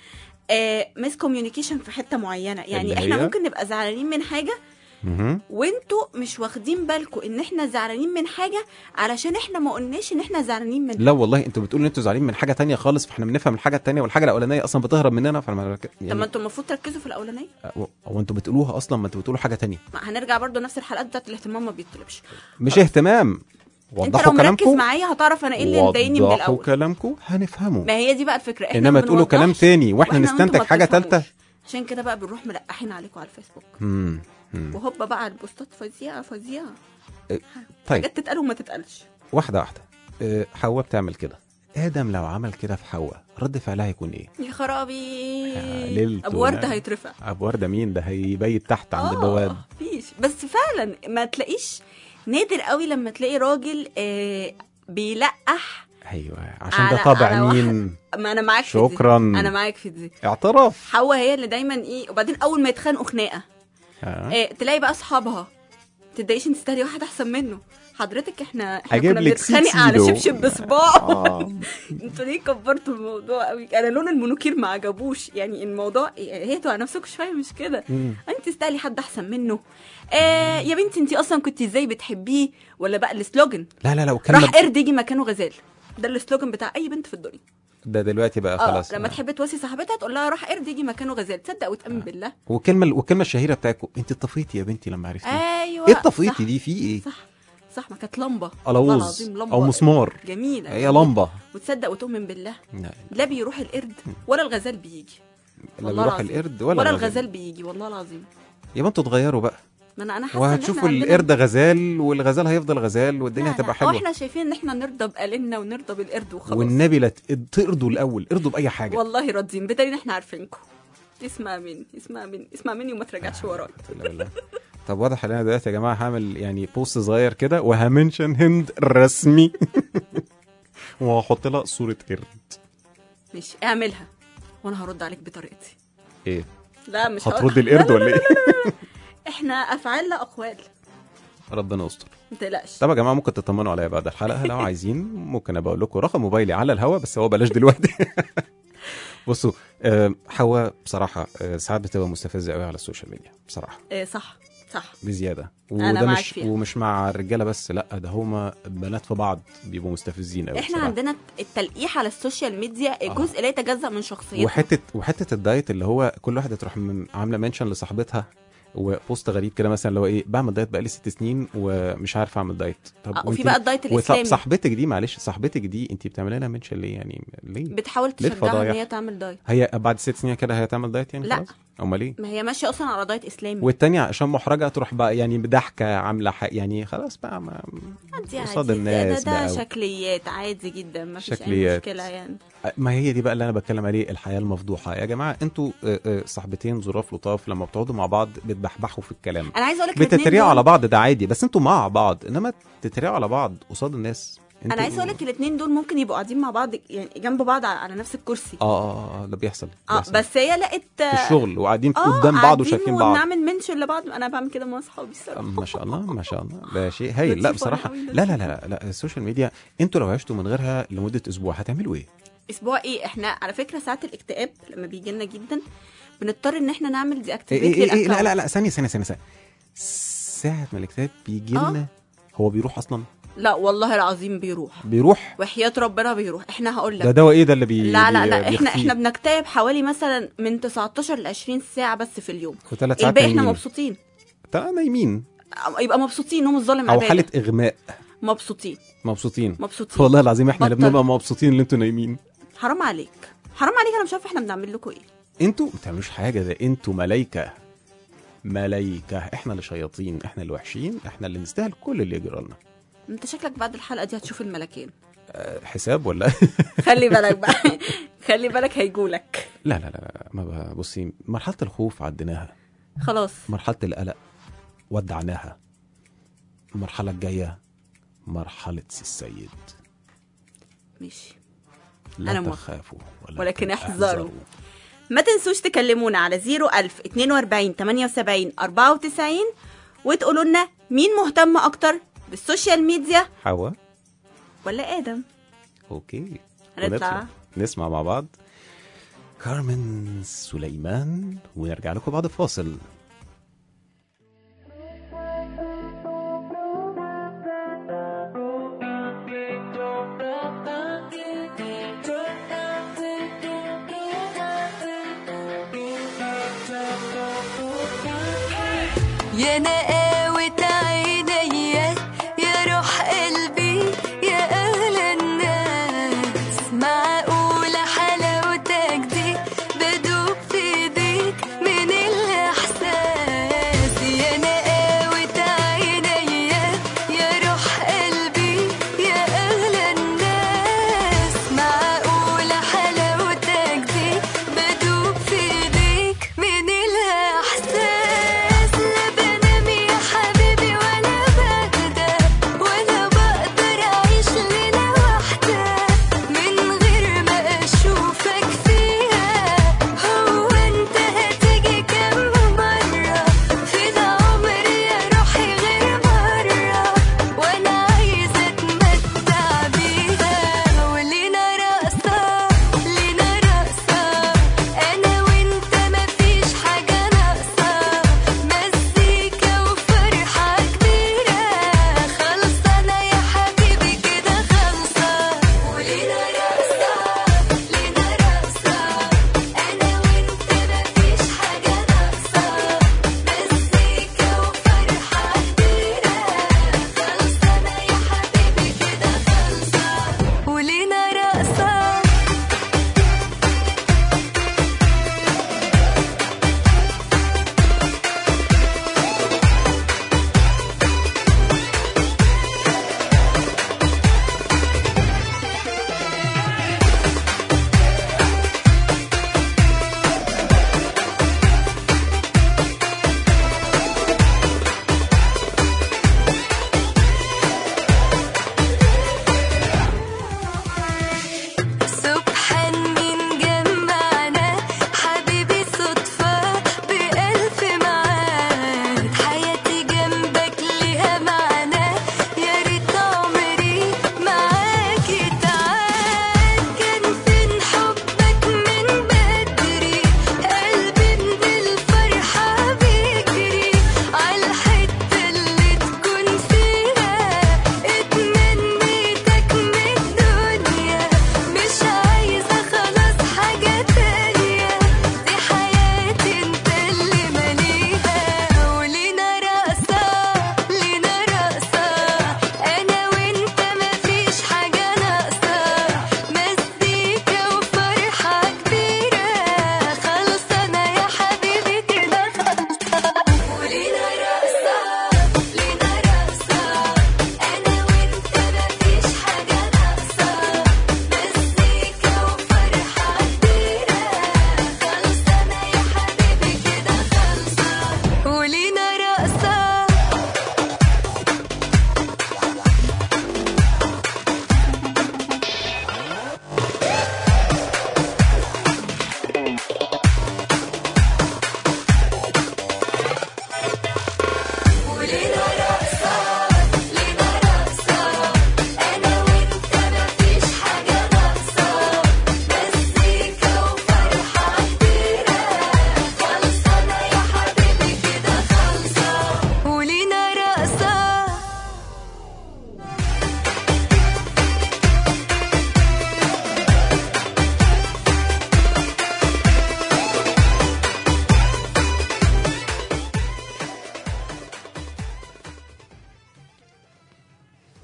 مس كوميونيكيشن في حته معينه يعني اللي احنا هي؟ ممكن نبقى زعلانين من حاجه مهم. وانتوا مش واخدين بالكم ان احنا زعلانين من حاجه علشان احنا ما قلناش ان احنا زعلانين من لا والله انتوا بتقولوا ان انتوا زعلانين من حاجة تانية خالص فاحنا بنفهم الحاجة التانية والحاجة الأولانية أصلا بتهرب مننا فاحنا ما- طب ما يعني انتوا المفروض تركزوا في الاولانيه هو انتوا بتقولوها أصلا ما انتوا بتقولوا حاجة تانية ما هنرجع برضو نفس الحلقات بتاعت الاهتمام ما بيطلبش مش اهتمام انت لو وضحوا مركز كلامكم معايا هتعرف انا ايه اللي مضايقني من وضحوا الاول كلامكم هنفهمه ما هي دي بقى الفكره احنا انما ما تقولوا كلام بنوضحش تاني واحنا وإحنا وانتوا نستنتج ما حاجة بتفهموش. تالتة عشان كده بقى بنروح ملقحين عليكم على الفيسبوك مم. مم. وهوبا بقى البوستات فظيعه فظيعه طيب حاجات تتقال وما تتقالش واحدة واحدة أه، حواء بتعمل كده آدم لو عمل كده في حواء رد فعلها هيكون إيه؟ يا خرابي ليلته ابو ورده نعم. هيترفع أبو وردة مين ده هيبيت تحت عند البواب اه فيش بس فعلا ما تلاقيش نادر قوي لما تلاقي راجل آه بيلقح أيوه عشان ده على- طبع على واحد- مين؟ ما انا معاك في دي. شكراً. انا معاك في دي اعتراف حواء هي اللي دايما ايه وبعدين اول ما يتخانقوا خناقه آه. آه تلاقي بقى اصحابها تتضايقش انت تستاهلي واحد احسن منه حضرتك احنا احنا هجيب كنا لك بنتخانق على سيكسيدو. شبشب بصباع آه. انتوا ليه كبرتوا الموضوع قوي انا لون المونوكير ما عجبوش يعني الموضوع هي على نفسكم شويه مش كده مم. انت تستاهلي حد احسن منه آه يا بنتي انت اصلا كنت ازاي بتحبيه ولا بقى السلوجن لا لا لا وكلمة راح قرد يجي مكانه غزال ده السلوجن بتاع اي بنت في الدنيا ده دلوقتي بقى اه خلاص لما تحب تواسي صاحبتها تقول لها راح قرد يجي مكانه غزال تصدق وتامن بالله وكلمة والكلمة الشهيرة بتاعتكم انت طفيتي يا بنتي لما عرفتي ايوه ايه الطفيتي صح، دي في ايه؟ صح صح ما كانت لمبه والله ألوز العظيم لمبة أو مسمار جميله هي لمبة وتصدق وتؤمن بالله لا لا بيروح القرد ولا الغزال بيجي لا والله بيروح العظيم. القرد ولا, ولا الغزال. الغزال بيجي والله العظيم يا ما انتوا تغيروا بقى ما انا انا حاسه إن إحنا وهتشوفوا عندنا- القرد غزال والغزال هيفضل غزال والدنيا لا، لا، هتبقى هو حلوه احنا شايفين ان احنا نرضى بقالنا ونرضى بالقرد وخلاص والنبي لا ت- ترضوا الاول ارضوا باي حاجه والله راضيين بدليل ان احنا عارفينكم اسمع مني اسمع مني اسمع مني وما ترجعش ورايا لا لا. طب واضح ان انا دلوقتي يا جماعه هعمل يعني بوست صغير كده وهمنشن هند رسمي وهحط لها صوره قرد مش اعملها وانا هرد عليك بطريقتي ايه لا مش هقول- هترد القرد ولا ايه احنا افعال لا اقوال ربنا يستر ما تقلقش طب يا جماعه ممكن تطمنوا عليا بعد الحلقه لو عايزين ممكن ابقى اقول لكم رقم موبايلي على الهوا بس هو بلاش دلوقتي بصوا آه، حواء بصراحه آه، ساعات بتبقى مستفزه قوي على السوشيال ميديا بصراحه إيه صح صح بزياده أنا وده معاك مش فيها. ومش مع الرجاله بس لا ده هما بنات في بعض بيبقوا مستفزين قوي احنا بصراحة. عندنا التلقيح على السوشيال ميديا آه. جزء لا يتجزا من شخصيتنا وحته وحته الدايت اللي هو كل واحده تروح م- عامله منشن لصاحبتها وبوست غريب كده مثلا اللي هو ايه بعمل دايت بقالي ست سنين ومش عارف اعمل دايت طب آه، وفي وانت- بقى الدايت الاسلامي وطب صاحبتك دي معلش صاحبتك دي انت بتعملي لها منشن ليه يعني ليه بتحاول ليه تشجعها ان الفضايح؟ هي تعمل دايت هي بعد ست سنين كده هي هتعمل دايت يعني لا خلاص امال ايه ما هي ماشيه اصلا على دايت اسلامي والتانية عشان محرجه تروح بقى يعني بضحكه عامله حق يعني خلاص بقى ما عادي قصاد عادي. الناس ده, ده بقى. شكليات عادي جدا ما فيش اي شكليات. مشكله يعني ما هي دي بقى اللي انا بتكلم عليه الحياه المفضوحه يا جماعه انتوا آه، آه، صاحبتين ظراف لطاف لما بتقعدوا مع بعض بتبحبحوا في الكلام انا عايزه اقول لك الاتنين بتتريقوا دول- على بعض ده عادي بس انتوا مع بعض انما تتريقوا على بعض قصاد الناس انا عايزه اقول لك الاثنين دول ممكن يبقوا قاعدين مع بعض يعني جنب بعض على- على نفس الكرسي اه اه اه ده بيحصل, اه بيحصل. بس هي لقت في الشغل وقاعدين اه قدام بعض قاعدين وشايفين بعض وبنعمل منشن لبعض انا بعمل كده مع اصحابي الصراحه ما شاء الله ما شاء الله ده شيء هايل لا لطيفة بصراحه أوي، لا لا لا لا, لا السوشيال ميديا انتوا لو عشتوا من غيرها لمده اسبوع هتعملوا ايه؟ اسبوع ايه احنا على فكره ساعات الاكتئاب لما بيجي لنا جدا بنضطر ان احنا نعمل دي إيه اكتيفيت إيه إيه لا لا لا ثانيه ثانيه ثانيه ثانيه ساعه ما الاكتئاب بيجي آه. لنا هو بيروح اصلا لا والله العظيم بيروح بيروح وحياه ربنا بيروح احنا هقول ده لك دواء ايه ده اللي بي لا لا بي- لا احنا بيخفيه؟ احنا بنكتئب حوالي مثلا من 19 ل 20 ساعه بس في اليوم وثلاث ساعات الباقي احنا نايمين مبسوطين تا- نايمين يبقى مبسوطين هم الظالم او عبادة. حاله اغماء مبسوطين مبسوطين مبسوطين والله العظيم احنا اللي بطل. بنبقى مبسوطين اللي انتوا نايمين حرام عليك حرام عليك انا مش عارفه احنا بنعمل لكم ايه انتوا ما بتعملوش حاجه ده انتوا ملايكه ملايكه احنا اللي شياطين احنا اللي وحشين احنا اللي نستاهل كل اللي يجرى لنا انت شكلك بعد الحلقه دي هتشوف الملكين أه، حساب ولا خلي بالك بقى خلي بالك هيجولك لا لا لا لا ما ب- بصي مرحله الخوف عديناها خلاص مرحله القلق ودعناها المرحله الجايه مرحله السيد ماشي لا أنا موافقة. تخافوا ولا ولكن تحزنوا. احذروا. ما تنسوش تكلمونا على 01000 42 78 94 وتقولوا لنا مين مهتم اكتر بالسوشيال ميديا حوا ولا ادم اوكي هنطلع. ونطلع. نسمع مع بعض كارمن سليمان ونرجع لكم بعد الفاصل يا نقاوة عينيا يا روح قلبي يا أغلى الناس معقولة حلاوتك دي بدوب في ايديك من الإحساس يا نقاوة عينيا يا روح قلبي يا أغلى الناس معقولة حلاوتك دي بدوب في ايديك من الإحساس لا بنام يا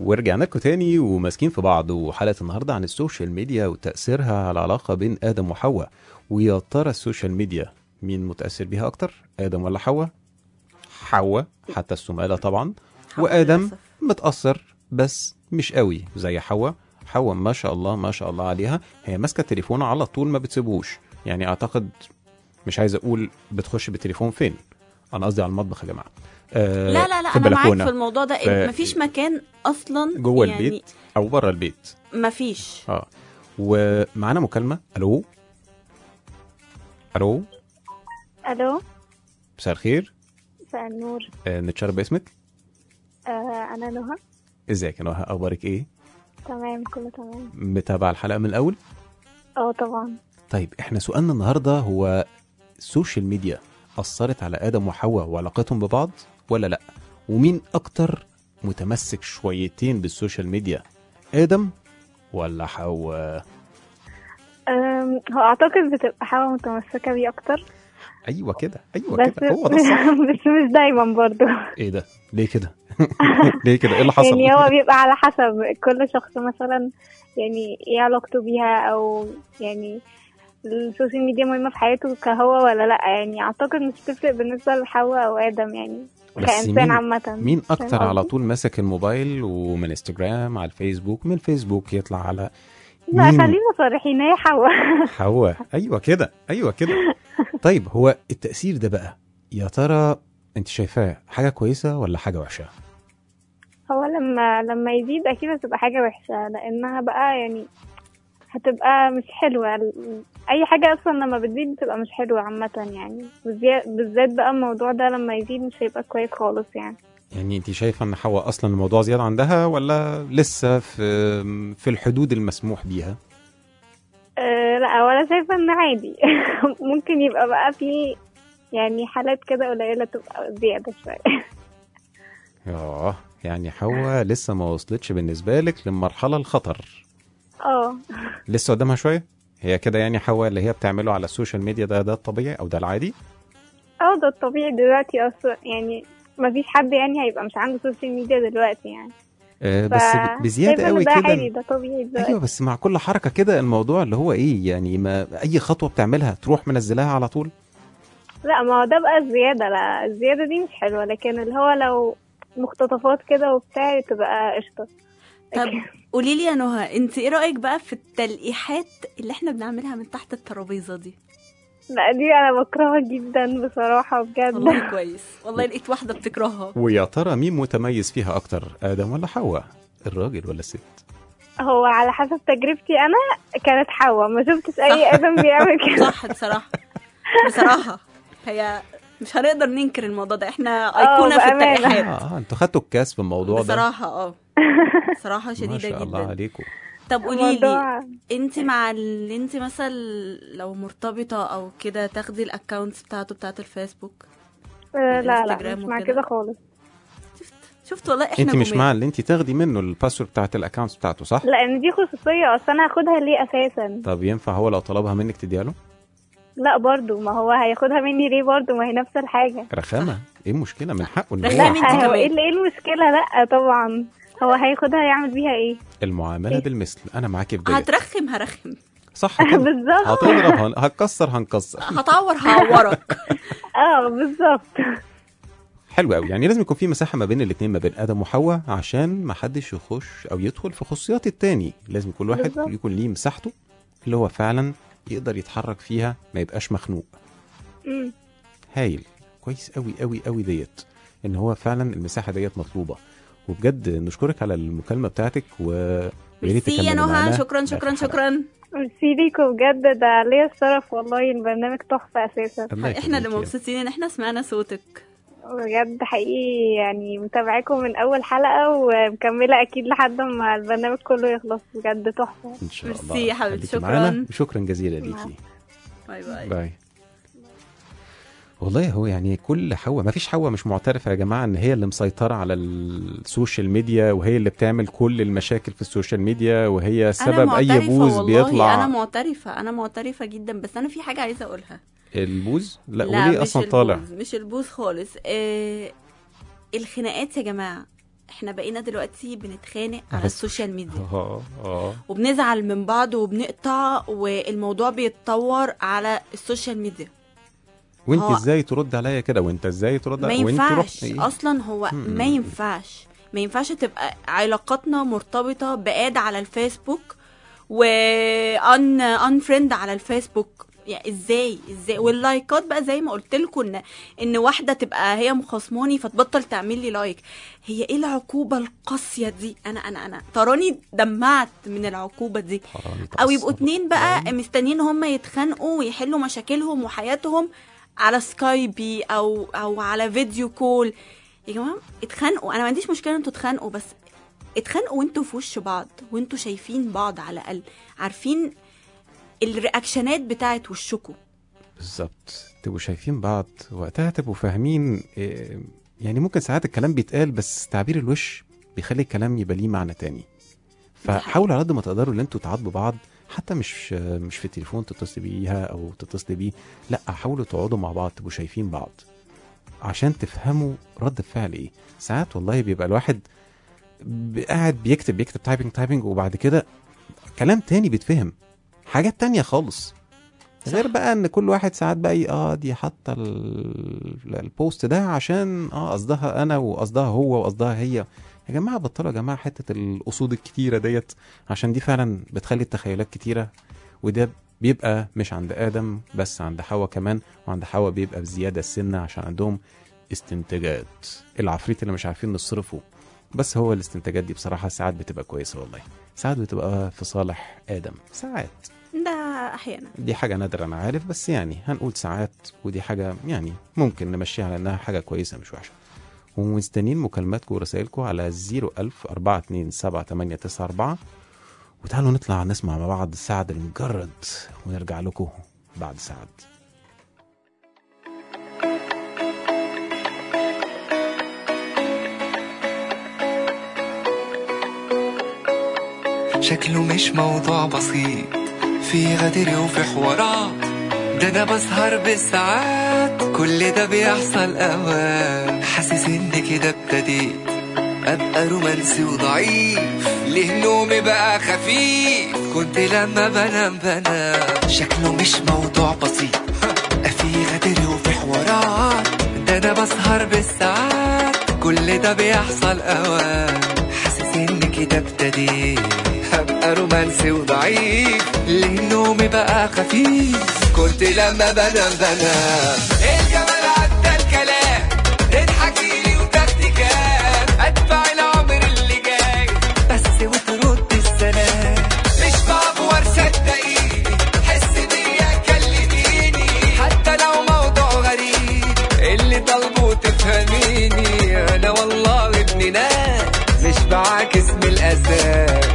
ورجعنا لكم تاني وماسكين في بعض وحلقه النهارده عن السوشيال ميديا وتاثيرها على العلاقه بين ادم وحواء ويا ترى السوشيال ميديا مين متاثر بيها اكتر ادم ولا حواء حواء حتى السماله طبعا حواء وادم للأسف. متاثر بس مش قوي زي حواء حواء ما شاء الله ما شاء الله عليها هي ماسكه التليفون على طول ما بتسيبوش يعني اعتقد مش عايز اقول بتخش بالتليفون فين انا قصدي على المطبخ يا جماعه آه لا لا لا في انا معاك البلكونة. في الموضوع ده ف- مفيش مكان اصلا جوه يعني البيت او بره البيت مفيش اه ومعانا مكالمه الو الو الو مساء الخير مساء النور آه نتشرف باسمك آه انا نهى ازيك يا نهى اخبارك ايه تمام كله تمام متابعه الحلقه من الاول اه طبعا طيب احنا سؤالنا النهارده هو السوشيال ميديا اثرت على ادم وحواء وعلاقتهم ببعض ولا لا ومين اكتر متمسك شويتين بالسوشيال ميديا ادم ولا حواء أم، هو اعتقد بتبقى حاجه متمسكه بيه اكتر ايوه كده ايوه بس كده هو ده الصح بس مش دايما برضو ايه ده ليه كده ليه كده ايه اللي حصل يعني هو بيبقى على حسب كل شخص مثلا يعني ايه علاقته بيها او يعني السوشيال ميديا مهمة في حياته كهو ولا لا يعني اعتقد مش تفرق بالنسبة لحواء او ادم يعني بس كإنسان مين- عامة مين فاهم اكتر على قصدي؟ طول ماسك الموبايل ومن انستجرام على الفيسبوك من الفيسبوك يطلع على لا مين؟ خلينا صريحين هي حواء حواء ايوه كده ايوه كده طيب هو التاثير ده بقى يا ترى انت شايفاه حاجه كويسه ولا حاجه وحشه هو لما لما يزيد اكيد هتبقى حاجة وحشة لانها بقى يعني هتبقى مش حلوة ال- اي حاجة اصلا لما بتزيد بتبقى مش حلوة عامة يعني بالذات- بالذات بقى الموضوع ده لما يزيد مش هيبقى كويس خالص يعني يعني انت شايفه ان حواء اصلا الموضوع زياده عندها ولا لسه في في الحدود المسموح بيها أه لا ولا شايفة ان عادي ممكن يبقى بقى في يعني حالات كده قليلة تبقى زيادة شوية اه يعني حواء لسه ما وصلتش بالنسبه لك للمرحله الخطر اه لسه قدامها شويه هي كده يعني حواء اللي هي بتعمله على السوشيال ميديا ده ده الطبيعي او ده العادي اه ده الطبيعي دلوقتي اصلا يعني ما فيش حد يعني هيبقى مش عنده سوشيال ميديا دلوقتي يعني آه بس ف- بزياده شايفة إن قوي ده كده عادي ده طبيعي دلوقتي ايوه بس مع كل حركه كده الموضوع اللي هو ايه يعني ما اي خطوه بتعملها تروح منزلها على طول لا ما هو ده بقى الزيادة لا الزيادة دي مش حلوة لكن اللي هو لو مقتطفات كده وبتاع تبقى قشطة طب قولي لي يا نهى انت ايه رايك بقى في التلقيحات اللي احنا بنعملها من تحت الترابيزه دي لا دي انا بكرهها جدا بصراحة بجد والله كويس والله لقيت واحده بتكرهها ويا ترى مين متميز فيها اكتر ادم ولا حواء الراجل ولا الست هو على حسب تجربتي انا كانت حوا ما شفتش اي ادم بيعمل كده صح بصراحه بصراحه هي مش هنقدر ننكر الموضوع ده احنا اه، ايقونه في بأمانة. التلقيحات اه انتوا خدتوا الكاس في الموضوع ده بصراحه اه بصراحه ما شديده شاء الله جدا عليكم طب قولي لي الموضوع انت مع اللي انت مثلا لو مرتبطه او كده تاخدي الاكونتس بتاعته بتاعت الفيسبوك آه، لا لا الانستجرام مش مع وكده. كده خالص شفت شفت والله احنا انت مش جمال. مع اللي انت تاخدي منه الباسورد بتاعت الاكونت بتاعته صح لان دي خصوصية اصل انا هاخدها ليه اساسا طب ينفع هو لو طلبها منك تديها له لا برضو ما هو هياخدها مني ليه برضو ما هي نفس الحاجة رخامه ايه المشكله من حقه ان رخامة هو انت لا هو كمان. ايه اللي- ايه المشكلة لا طبعا هو هياخدها يعمل بيها ايه المعامله بالمثل انا معاكي في ديت هترخم هرخم صح كده بالظبط هتضرب هن- هتكسر هنكسر هتعور هعورك اه بالظبط حلو قوي يعني لازم يكون في مساحه ما بين الاثنين ما بين ادم وحواء عشان ما حدش يخش او يدخل في خصوصيات التاني لازم كل واحد بالظبط. يكون ليه مساحته اللي هو فعلا يقدر يتحرك فيها ما يبقاش مخنوق مم. هايل كويس قوي قوي قوي ديت ان هو فعلا المساحه ديت مطلوبه وبجد نشكرك على المكالمه بتاعتك و يا ريت ميرسي يا تكملي نهى معانا شكرا بقية شكرا الحلقة. شكرا ميرسي ليكوا بجد ده ليا الشرف والله البرنامج تحفة اساسا الله احنا اللي يخليكي. مبسوطين ان احنا سمعنا صوتك بجد حقيقي يعني متابعاكم من اول حلقة ومكملة اكيد لحد ما البرنامج كله يخلص بجد تحفة ان شاء الله ميرسي يا حبيبتي، خليكي شكراً. معانا. شكرا جزيلا ليكي باي باي باي والله هو يعني كل حواء ما فيش حواء مش معترفه يا جماعه ان هي اللي مسيطره على السوشيال ميديا وهي اللي بتعمل كل المشاكل في السوشيال ميديا وهي انا سبب اي معترفة بوز والله بيطلع انا معترفه انا معترفه جدا بس انا في حاجه عايزه اقولها البوز لا, لا وليه مش اصلا البوز طالع مش البوز خالص آه الخناقات يا جماعه احنا بقينا دلوقتي بنتخانق على على السوشيال ميديا اه اه وبنزعل من بعض وبنقطع والموضوع بيتطور على السوشيال ميديا وانت هو- ازاي ترد عليا كده وانت ازاي ترد ما عليا وانت ينفعش رحت إيه؟ اصلا هو مم. ما ينفعش ما ينفعش تبقى علاقاتنا مرتبطه باد على الفيسبوك و ان ان فريند على الفيسبوك يعني ازاي ازاي واللايكات بقى زي ما قلت لكم ان ان واحده تبقى هي مخاصماني فتبطل تعمل لي لايك هي ايه العقوبه القاسيه دي انا انا انا تراني دمعت من العقوبه دي حرام او يبقوا يتعصبوا. اتنين بقى مستنيين هم يتخانقوا ويحلوا مشاكلهم وحياتهم على سكايبي او او على فيديو كول يا جماعه اتخانقوا انا ما عنديش مشكله انتوا تتخانقوا بس اتخانقوا وانتوا في وش بعض وانتوا شايفين بعض على الاقل عارفين الرياكشنات بتاعت وشكوا بالظبط تبقوا شايفين بعض وقتها تبقوا فاهمين إيه، يعني ممكن ساعات الكلام بيتقال بس تعبير الوش بيخلي الكلام يبقى ليه معنى تاني فحاولوا على قد ما تقدروا ان انتوا تعاتبوا بعض حتى مش مش في التليفون تتصلي بيها او تتصلي بيه لا حاولوا تقعدوا مع بعض تبقوا شايفين بعض عشان تفهموا رد الفعل ايه ساعات والله بيبقى الواحد ب- قاعد بيكتب بيكتب تايبنج تايبنج وبعد كده كلام تاني بيتفهم حاجات تانية خالص غير بقى ان كل واحد ساعات بقى ي- اه دي حاطه ال- البوست ده عشان اه قصدها انا وقصدها هو وقصدها هي يا جماعه بطلوا يا جماعه حته القصود الكتيره ديت عشان دي فعلا بتخلي التخيلات كتيره وده بيبقى مش عند ادم بس عند حواء كمان وعند حواء بيبقى بزياده السنه عشان عندهم استنتاجات العفريت اللي مش عارفين نصرفه بس هو الاستنتاجات دي بصراحه ساعات بتبقى كويسه والله ساعات بتبقى في صالح ادم ساعات ده احيانا دي حاجة نادرة أنا عارف بس يعني هنقول ساعات ودي حاجة يعني ممكن نمشيها على إنها حاجة كويسة مش وحشة ومستنيين مكالماتكم ورسائلكم على 01000 427 وتعالوا نطلع نسمع مع بعض سعد المجرد ونرجع لكم بعد سعد شكله مش موضوع بسيط في غدر وفي حوارات ده انا بسهر بالساعات كل ده بيحصل اوقات حاسس ان كده ابتديت ابقى رومانسي وضعيف ليه نومي بقى خفيف كنت لما بنام بنام شكله مش موضوع بسيط في غدر وفي حوارات ده انا بسهر بالساعات كل ده بيحصل اوقات حاسس ان كده ابتديت هبقى رومانسي وضعيف ليه نومي بقى خفيف كنت لما بنام بنام الجمال عدى الكلام تضحكي لي وتكتيكات ادفع العمر اللي جاي بس وترد السلام مش بعبور صدقيني حس بيا كلميني حتى لو موضوع غريب اللي طالبه تفهميني انا والله ابن ناس مش بعاكس من الاساس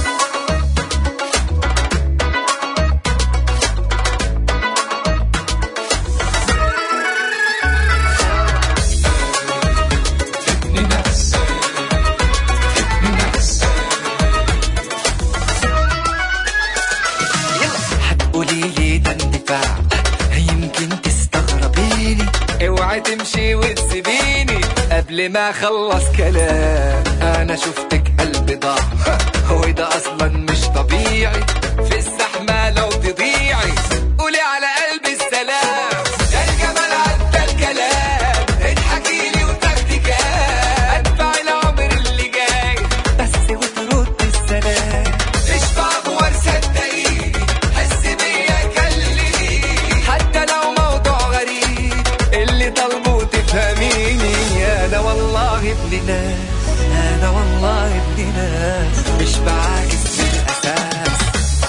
هتقولي لي ده اندفاع يمكن تستغربيني اوعي تمشي وتسيبيني قبل ما اخلص كلام انا شفتك قلبي ضاع وده اصلا مش طبيعي في الزحمه لو تضيعي قولي على قلبي السلام ده الجمال عدى الكلام اضحكي لي وتكتيكات ادفع العمر اللي جاي بس وترد السلام مش بعبور صدقيني حس بيا كلميني حتى لو موضوع غريب اللي طالبه تفهميني انا والله ابن ناس انا والله ابن ناس مش بعاكس من الاساس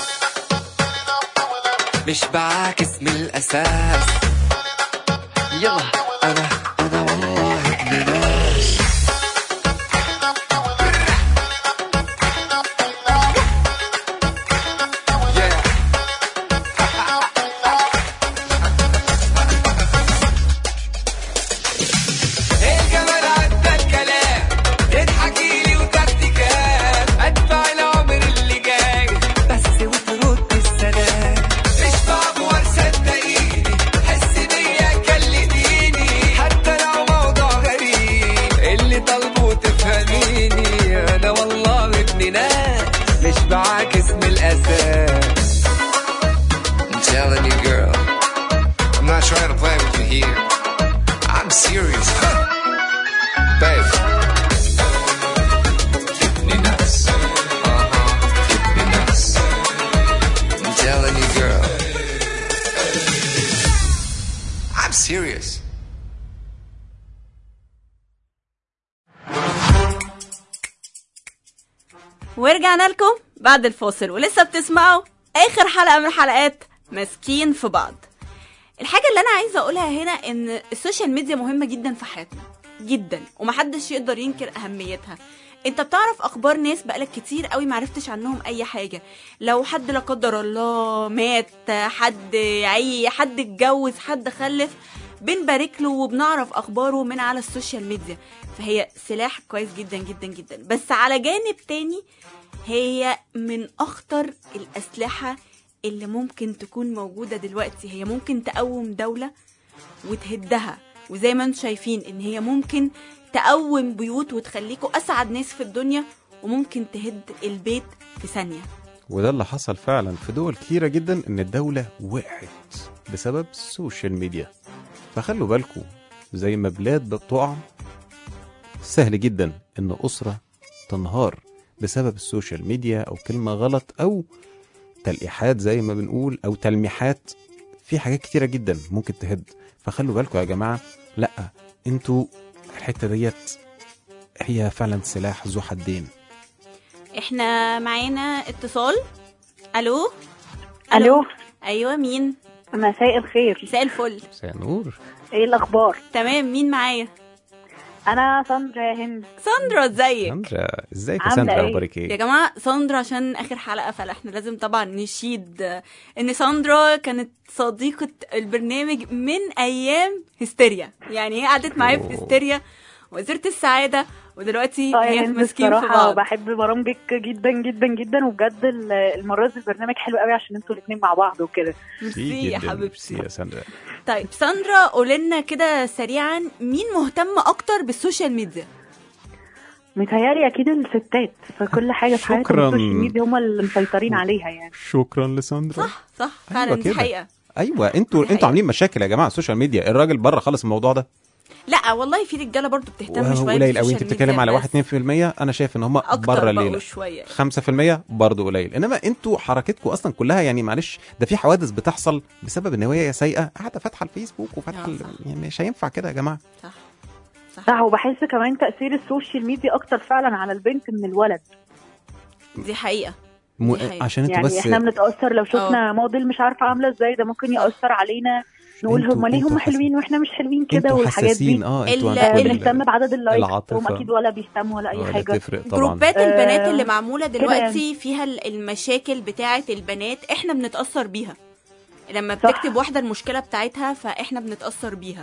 مش بعاكس من الاساس يلا انا انا والله ابن ناس Yeah. الجمال عدى الكلام تضحكي لي وتكتيكات ادفع العمر اللي جاي بس وترد السلام مش بعبور صدقيني حس بيا كلميني حتى telling you, girl. I'm not trying to play with you here. I'm serious. Babe. Me nuts. Uh-huh. Me nuts. I'm telling you, girl. I'm serious. ورجعنا لكم بعد الفاصل ولسه بتسمعوا اخر حلقه من حلقات ماسكين في بعض الحاجه اللي انا عايزه اقولها هنا ان السوشيال ميديا مهمه جدا في حياتنا جدا ومحدش يقدر ينكر اهميتها انت بتعرف اخبار ناس بقالك كتير قوي معرفتش عنهم اي حاجه لو حد لا قدر الله مات حد عي حد اتجوز حد خلف بنبارك له وبنعرف اخباره من على السوشيال ميديا فهي سلاح كويس جدا جدا جدا بس على جانب تاني هي من اخطر الاسلحه اللي ممكن تكون موجوده دلوقتي هي ممكن تقوم دوله وتهدها وزي ما انتم شايفين ان هي ممكن تقوم بيوت وتخليكوا اسعد ناس في الدنيا وممكن تهد البيت في ثانيه وده اللي حصل فعلا في دول كتيرة جدا ان الدولة وقعت بسبب السوشيال ميديا فخلوا بالكم زي ما بلاد بتقع سهل جدا ان اسرة تنهار بسبب السوشيال ميديا او كلمة غلط او تلقيحات زي ما بنقول او تلميحات في حاجات كتيرة جدا ممكن تهد فخلوا بالكم يا جماعة لا انتوا الحتة ديت هي فعلا سلاح ذو حدين احنا معانا اتصال الو الو ايوه مين مساء الخير مساء الفل مساء نور ايه الاخبار تمام مين معايا انا ساندرا يا هند ساندرا ازيك ساندرا ازيك يا عاملة ساندرا إيه؟ اخبارك يا ايه جماعه ساندرا عشان اخر حلقه فاحنا لازم طبعا نشيد آه، ان ساندرا كانت صديقه البرنامج من ايام هستيريا يعني هي قعدت معايا في أوه. هستيريا وزيره السعاده ودلوقتي اه يا هي هند ماسكين في بصراحة بعض بحب برامجك جدا جدا جدا وبجد ال- المرة دي البرنامج حلو قوي عشان انتوا الاتنين مع بعض وكده ميرسي يا جداً، حبيبتي ميرسي يا ساندرا طيب ساندرا قولي لنا كده سريعا مين مهتم اكتر بالسوشيال ميديا متهيألي اكيد الستات فكل حاجة في حياتهم شكراً. السوشيال ميديا هم اللي مسيطرين عليها يعني شكرا لساندرا صح صح أيوة فعلا دي كده. حقيقه ايوه انتوا دي حقيقة. انتوا عاملين مشاكل يا جماعه على السوشيال ميديا الراجل بره خالص الموضوع ده لا والله في رجاله برضو بتهتم شويه قليل قوي انت بالسوشيال بتتكلم ميديا على بس 1 2% انا شايف ان هم اكتر بره بقوا الليله شويه 5% برضه قليل انما انتوا حركتكم اصلا كلها يعني معلش ده في حوادث بتحصل بسبب ان هي سيئه قاعده فاتحه الفيسبوك وفاتحه آه، ال- صح. يعني مش هينفع كده يا جماعه صح صح وبحس كمان تأثير السوشيال ميديا اكتر فعلا على البنت من الولد دي حقيقه م... دي حقيقة. عشان انتوا يعني بس احنا بنتأثر لو شفنا موديل مش عارفة عاملة ازاي ده ممكن يأثر علينا نقول انتوا- هم ليه انتوا هم حس- حلوين واحنا مش حلوين كده انتوا والحاجات حساسين دي اه انتوا ال- آه، عندكم ال- بنهتم بعدد اللايكس العاطفة. هم اكيد ولا بيهتموا ولا اي آه، لا حاجة تفرق طبعا جروبات آه، البنات اللي معموله كده دلوقتي فيها ال- المشاكل بتاعه البنات احنا بنتاثر بيها لما صح. بتكتب واحده المشكله بتاعتها فاحنا بنتاثر بيها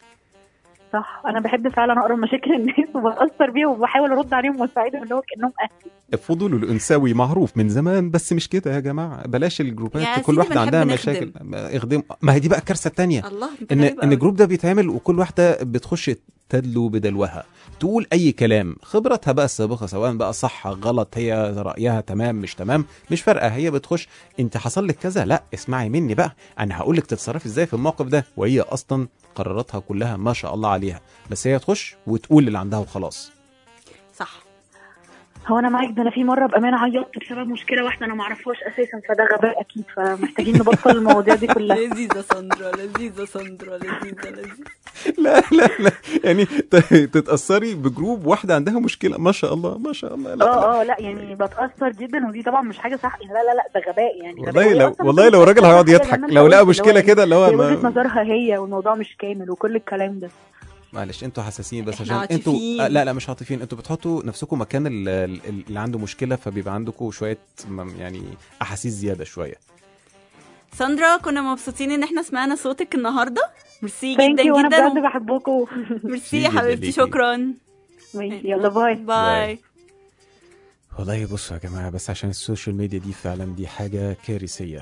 صح انا بحب فعلا اقرا مشاكل الناس وبتاثر بيهم وبحاول ارد عليهم واساعدهم اللي هو كانهم اهلي الفضول الانثوي معروف من زمان بس مش كده يا جماعه بلاش يا الجروبات سيدي كل واحده بنحب عندها نخدم. مشاكل ما اخدم ما هي دي بقى الكارثه الثانيه الله انت ان غريب ان أوي. الجروب ده بيتعمل وكل واحده بتخش تدلو بدلوها تقول اي كلام خبرتها بقى السابقه سواء بقى صح غلط هي رايها تمام مش تمام مش فارقه هي بتخش انت حصل لك كذا لا اسمعي مني بقى انا هقول لك تتصرفي ازاي في الموقف ده وهي اصلا قراراتها كلها ما شاء الله عليها بس هي تخش وتقول اللي عندها وخلاص صح هو انا معاك ده انا في مره بامانه عيطت بسبب مشكله واحده انا ما اعرفهاش اساسا فده غباء اكيد فمحتاجين نبطل المواضيع دي كلها لذيذه ساندرا لذيذه ساندرا لذيذه لذيذه لا لا لا يعني ت- تتاثري بجروب واحده عندها مشكله ما شاء الله ما شاء الله لا, لا. اه اه لا يعني بتاثر جدا ودي طبعا مش حاجه صح لا لا لا ده غباء يعني غباء. والله وهي لو أصلاً والله ممكن لو راجل تكون هيقعد حاجة يضحك زي ما أنت لو لقى قلت، مشكله اللي هو كده اللي هو هي ما- وجهه نظرها هي والموضوع مش كامل وكل الكلام ده معلش انتوا حساسين بس احنا عشان انتوا عاطفيين. آه لا لا مش عاطفيين انتوا بتحطوا نفسكم مكان ال- ال- اللي عنده مشكله فبيبقى عندكم شويه م- يعني احاسيس زياده شويه ساندرا كنا مبسوطين ان احنا سمعنا صوتك النهارده ميرسي ثانك جدا يو وانا جدا بجد بحبكم ميرسي يا جدا حبيبتي ليكي. شكرا ماشي يلا باي باي والله بصوا يا جماعه بس عشان السوشيال ميديا دي فعلا دي حاجه كارثيه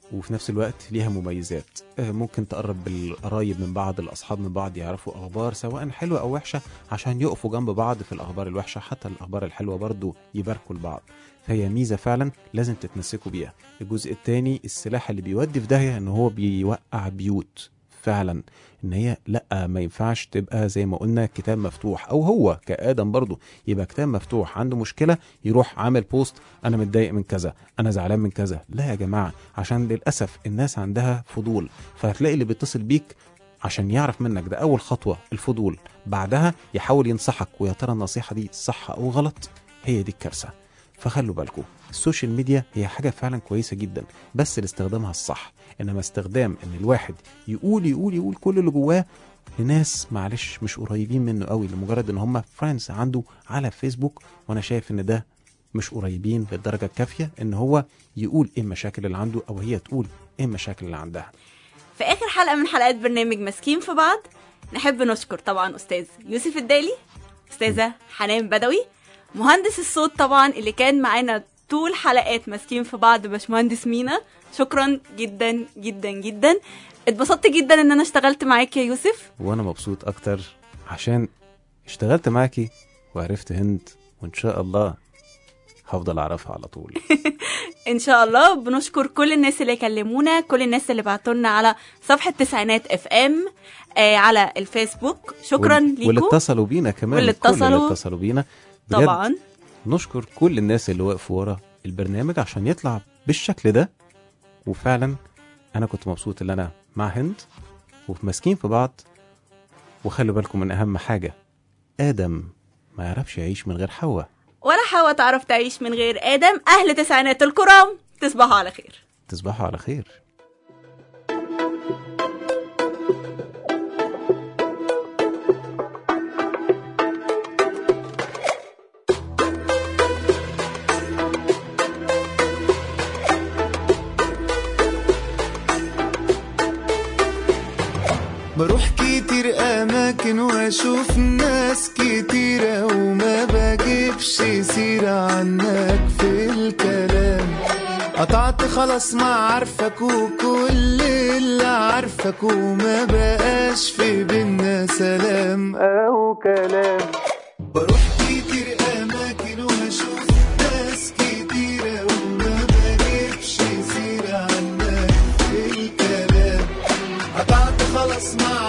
وفي نفس الوقت ليها مميزات آه، ممكن تقرب بالقرايب من بعض الأصحاب من بعض يعرفوا أخبار سواء حلوة أو وحشة عشان يقفوا جنب بعض في الأخبار الوحشة حتى الأخبار الحلوة برضو يباركوا لبعض فهي ميزة فعلا لازم تتمسكوا بيها الجزء الثاني السلاح اللي بيودي في داهية ان هو بيوقع بيوت فعلا ان هي لا ما ينفعش تبقى زي ما قلنا كتاب مفتوح او هو كادم برضه يبقى كتاب مفتوح عنده مشكله يروح عامل بوست انا متضايق من كذا انا زعلان من كذا لا يا جماعه عشان للاسف الناس عندها فضول فهتلاقي اللي بيتصل بيك عشان يعرف منك ده اول خطوه الفضول بعدها يحاول ينصحك ويا ترى النصيحه دي صح او غلط هي دي الكارثه فخلوا بالكم السوشيال ميديا هي حاجة فعلا كويسة جدا بس لاستخدامها الصح انما استخدام ان الواحد يقول يقول يقول كل اللي جواه لناس معلش مش قريبين منه قوي لمجرد ان هم فريندز عنده على فيسبوك وانا شايف ان ده مش قريبين للدرجة الكافية ان هو يقول ايه المشاكل اللي عنده او هي تقول ايه المشاكل اللي عندها في اخر حلقه من حلقات برنامج ماسكين في بعض نحب نشكر طبعا استاذ يوسف الدالي استاذه حنان بدوي مهندس الصوت طبعا اللي كان معانا طول حلقات ماسكين في بعض باشمهندس مينا شكرا جدا جدا جدا اتبسطت جدا ان انا اشتغلت معاك يا يوسف وانا مبسوط اكتر عشان اشتغلت معاكي وعرفت هند وان شاء الله هفضل اعرفها على طول ان شاء الله بنشكر كل الناس اللي كلمونا كل الناس اللي بعتولنا على صفحه تسعينات اف ام آه على الفيسبوك شكرا وال- ليكم واللي اتصلوا بينا كمان واللي كل اللي اتصلوا. اتصلوا بينا بجد طبعا نشكر كل الناس اللي وقفوا ورا البرنامج عشان يطلع بالشكل ده وفعلا انا كنت مبسوط ان انا مع هند وفي ماسكين في بعض وخلوا بالكم من اهم حاجه ادم ما يعرفش يعيش من غير حواء ولا حواء تعرف تعيش من غير ادم اهل تسعينات الكرام تصبحوا على خير تصبحوا على خير بروح كتير اماكن واشوف ناس كتيرة وما بجيبش سيرة عنك في الكلام قطعت خلاص ما عارفك وكل اللي عارفك وما بقاش في بينا سلام او كلام بروح كتير اماكن واشوف ناس كتيرة وما بجيبش سيرة عنك في الكلام قطعت خلاص ما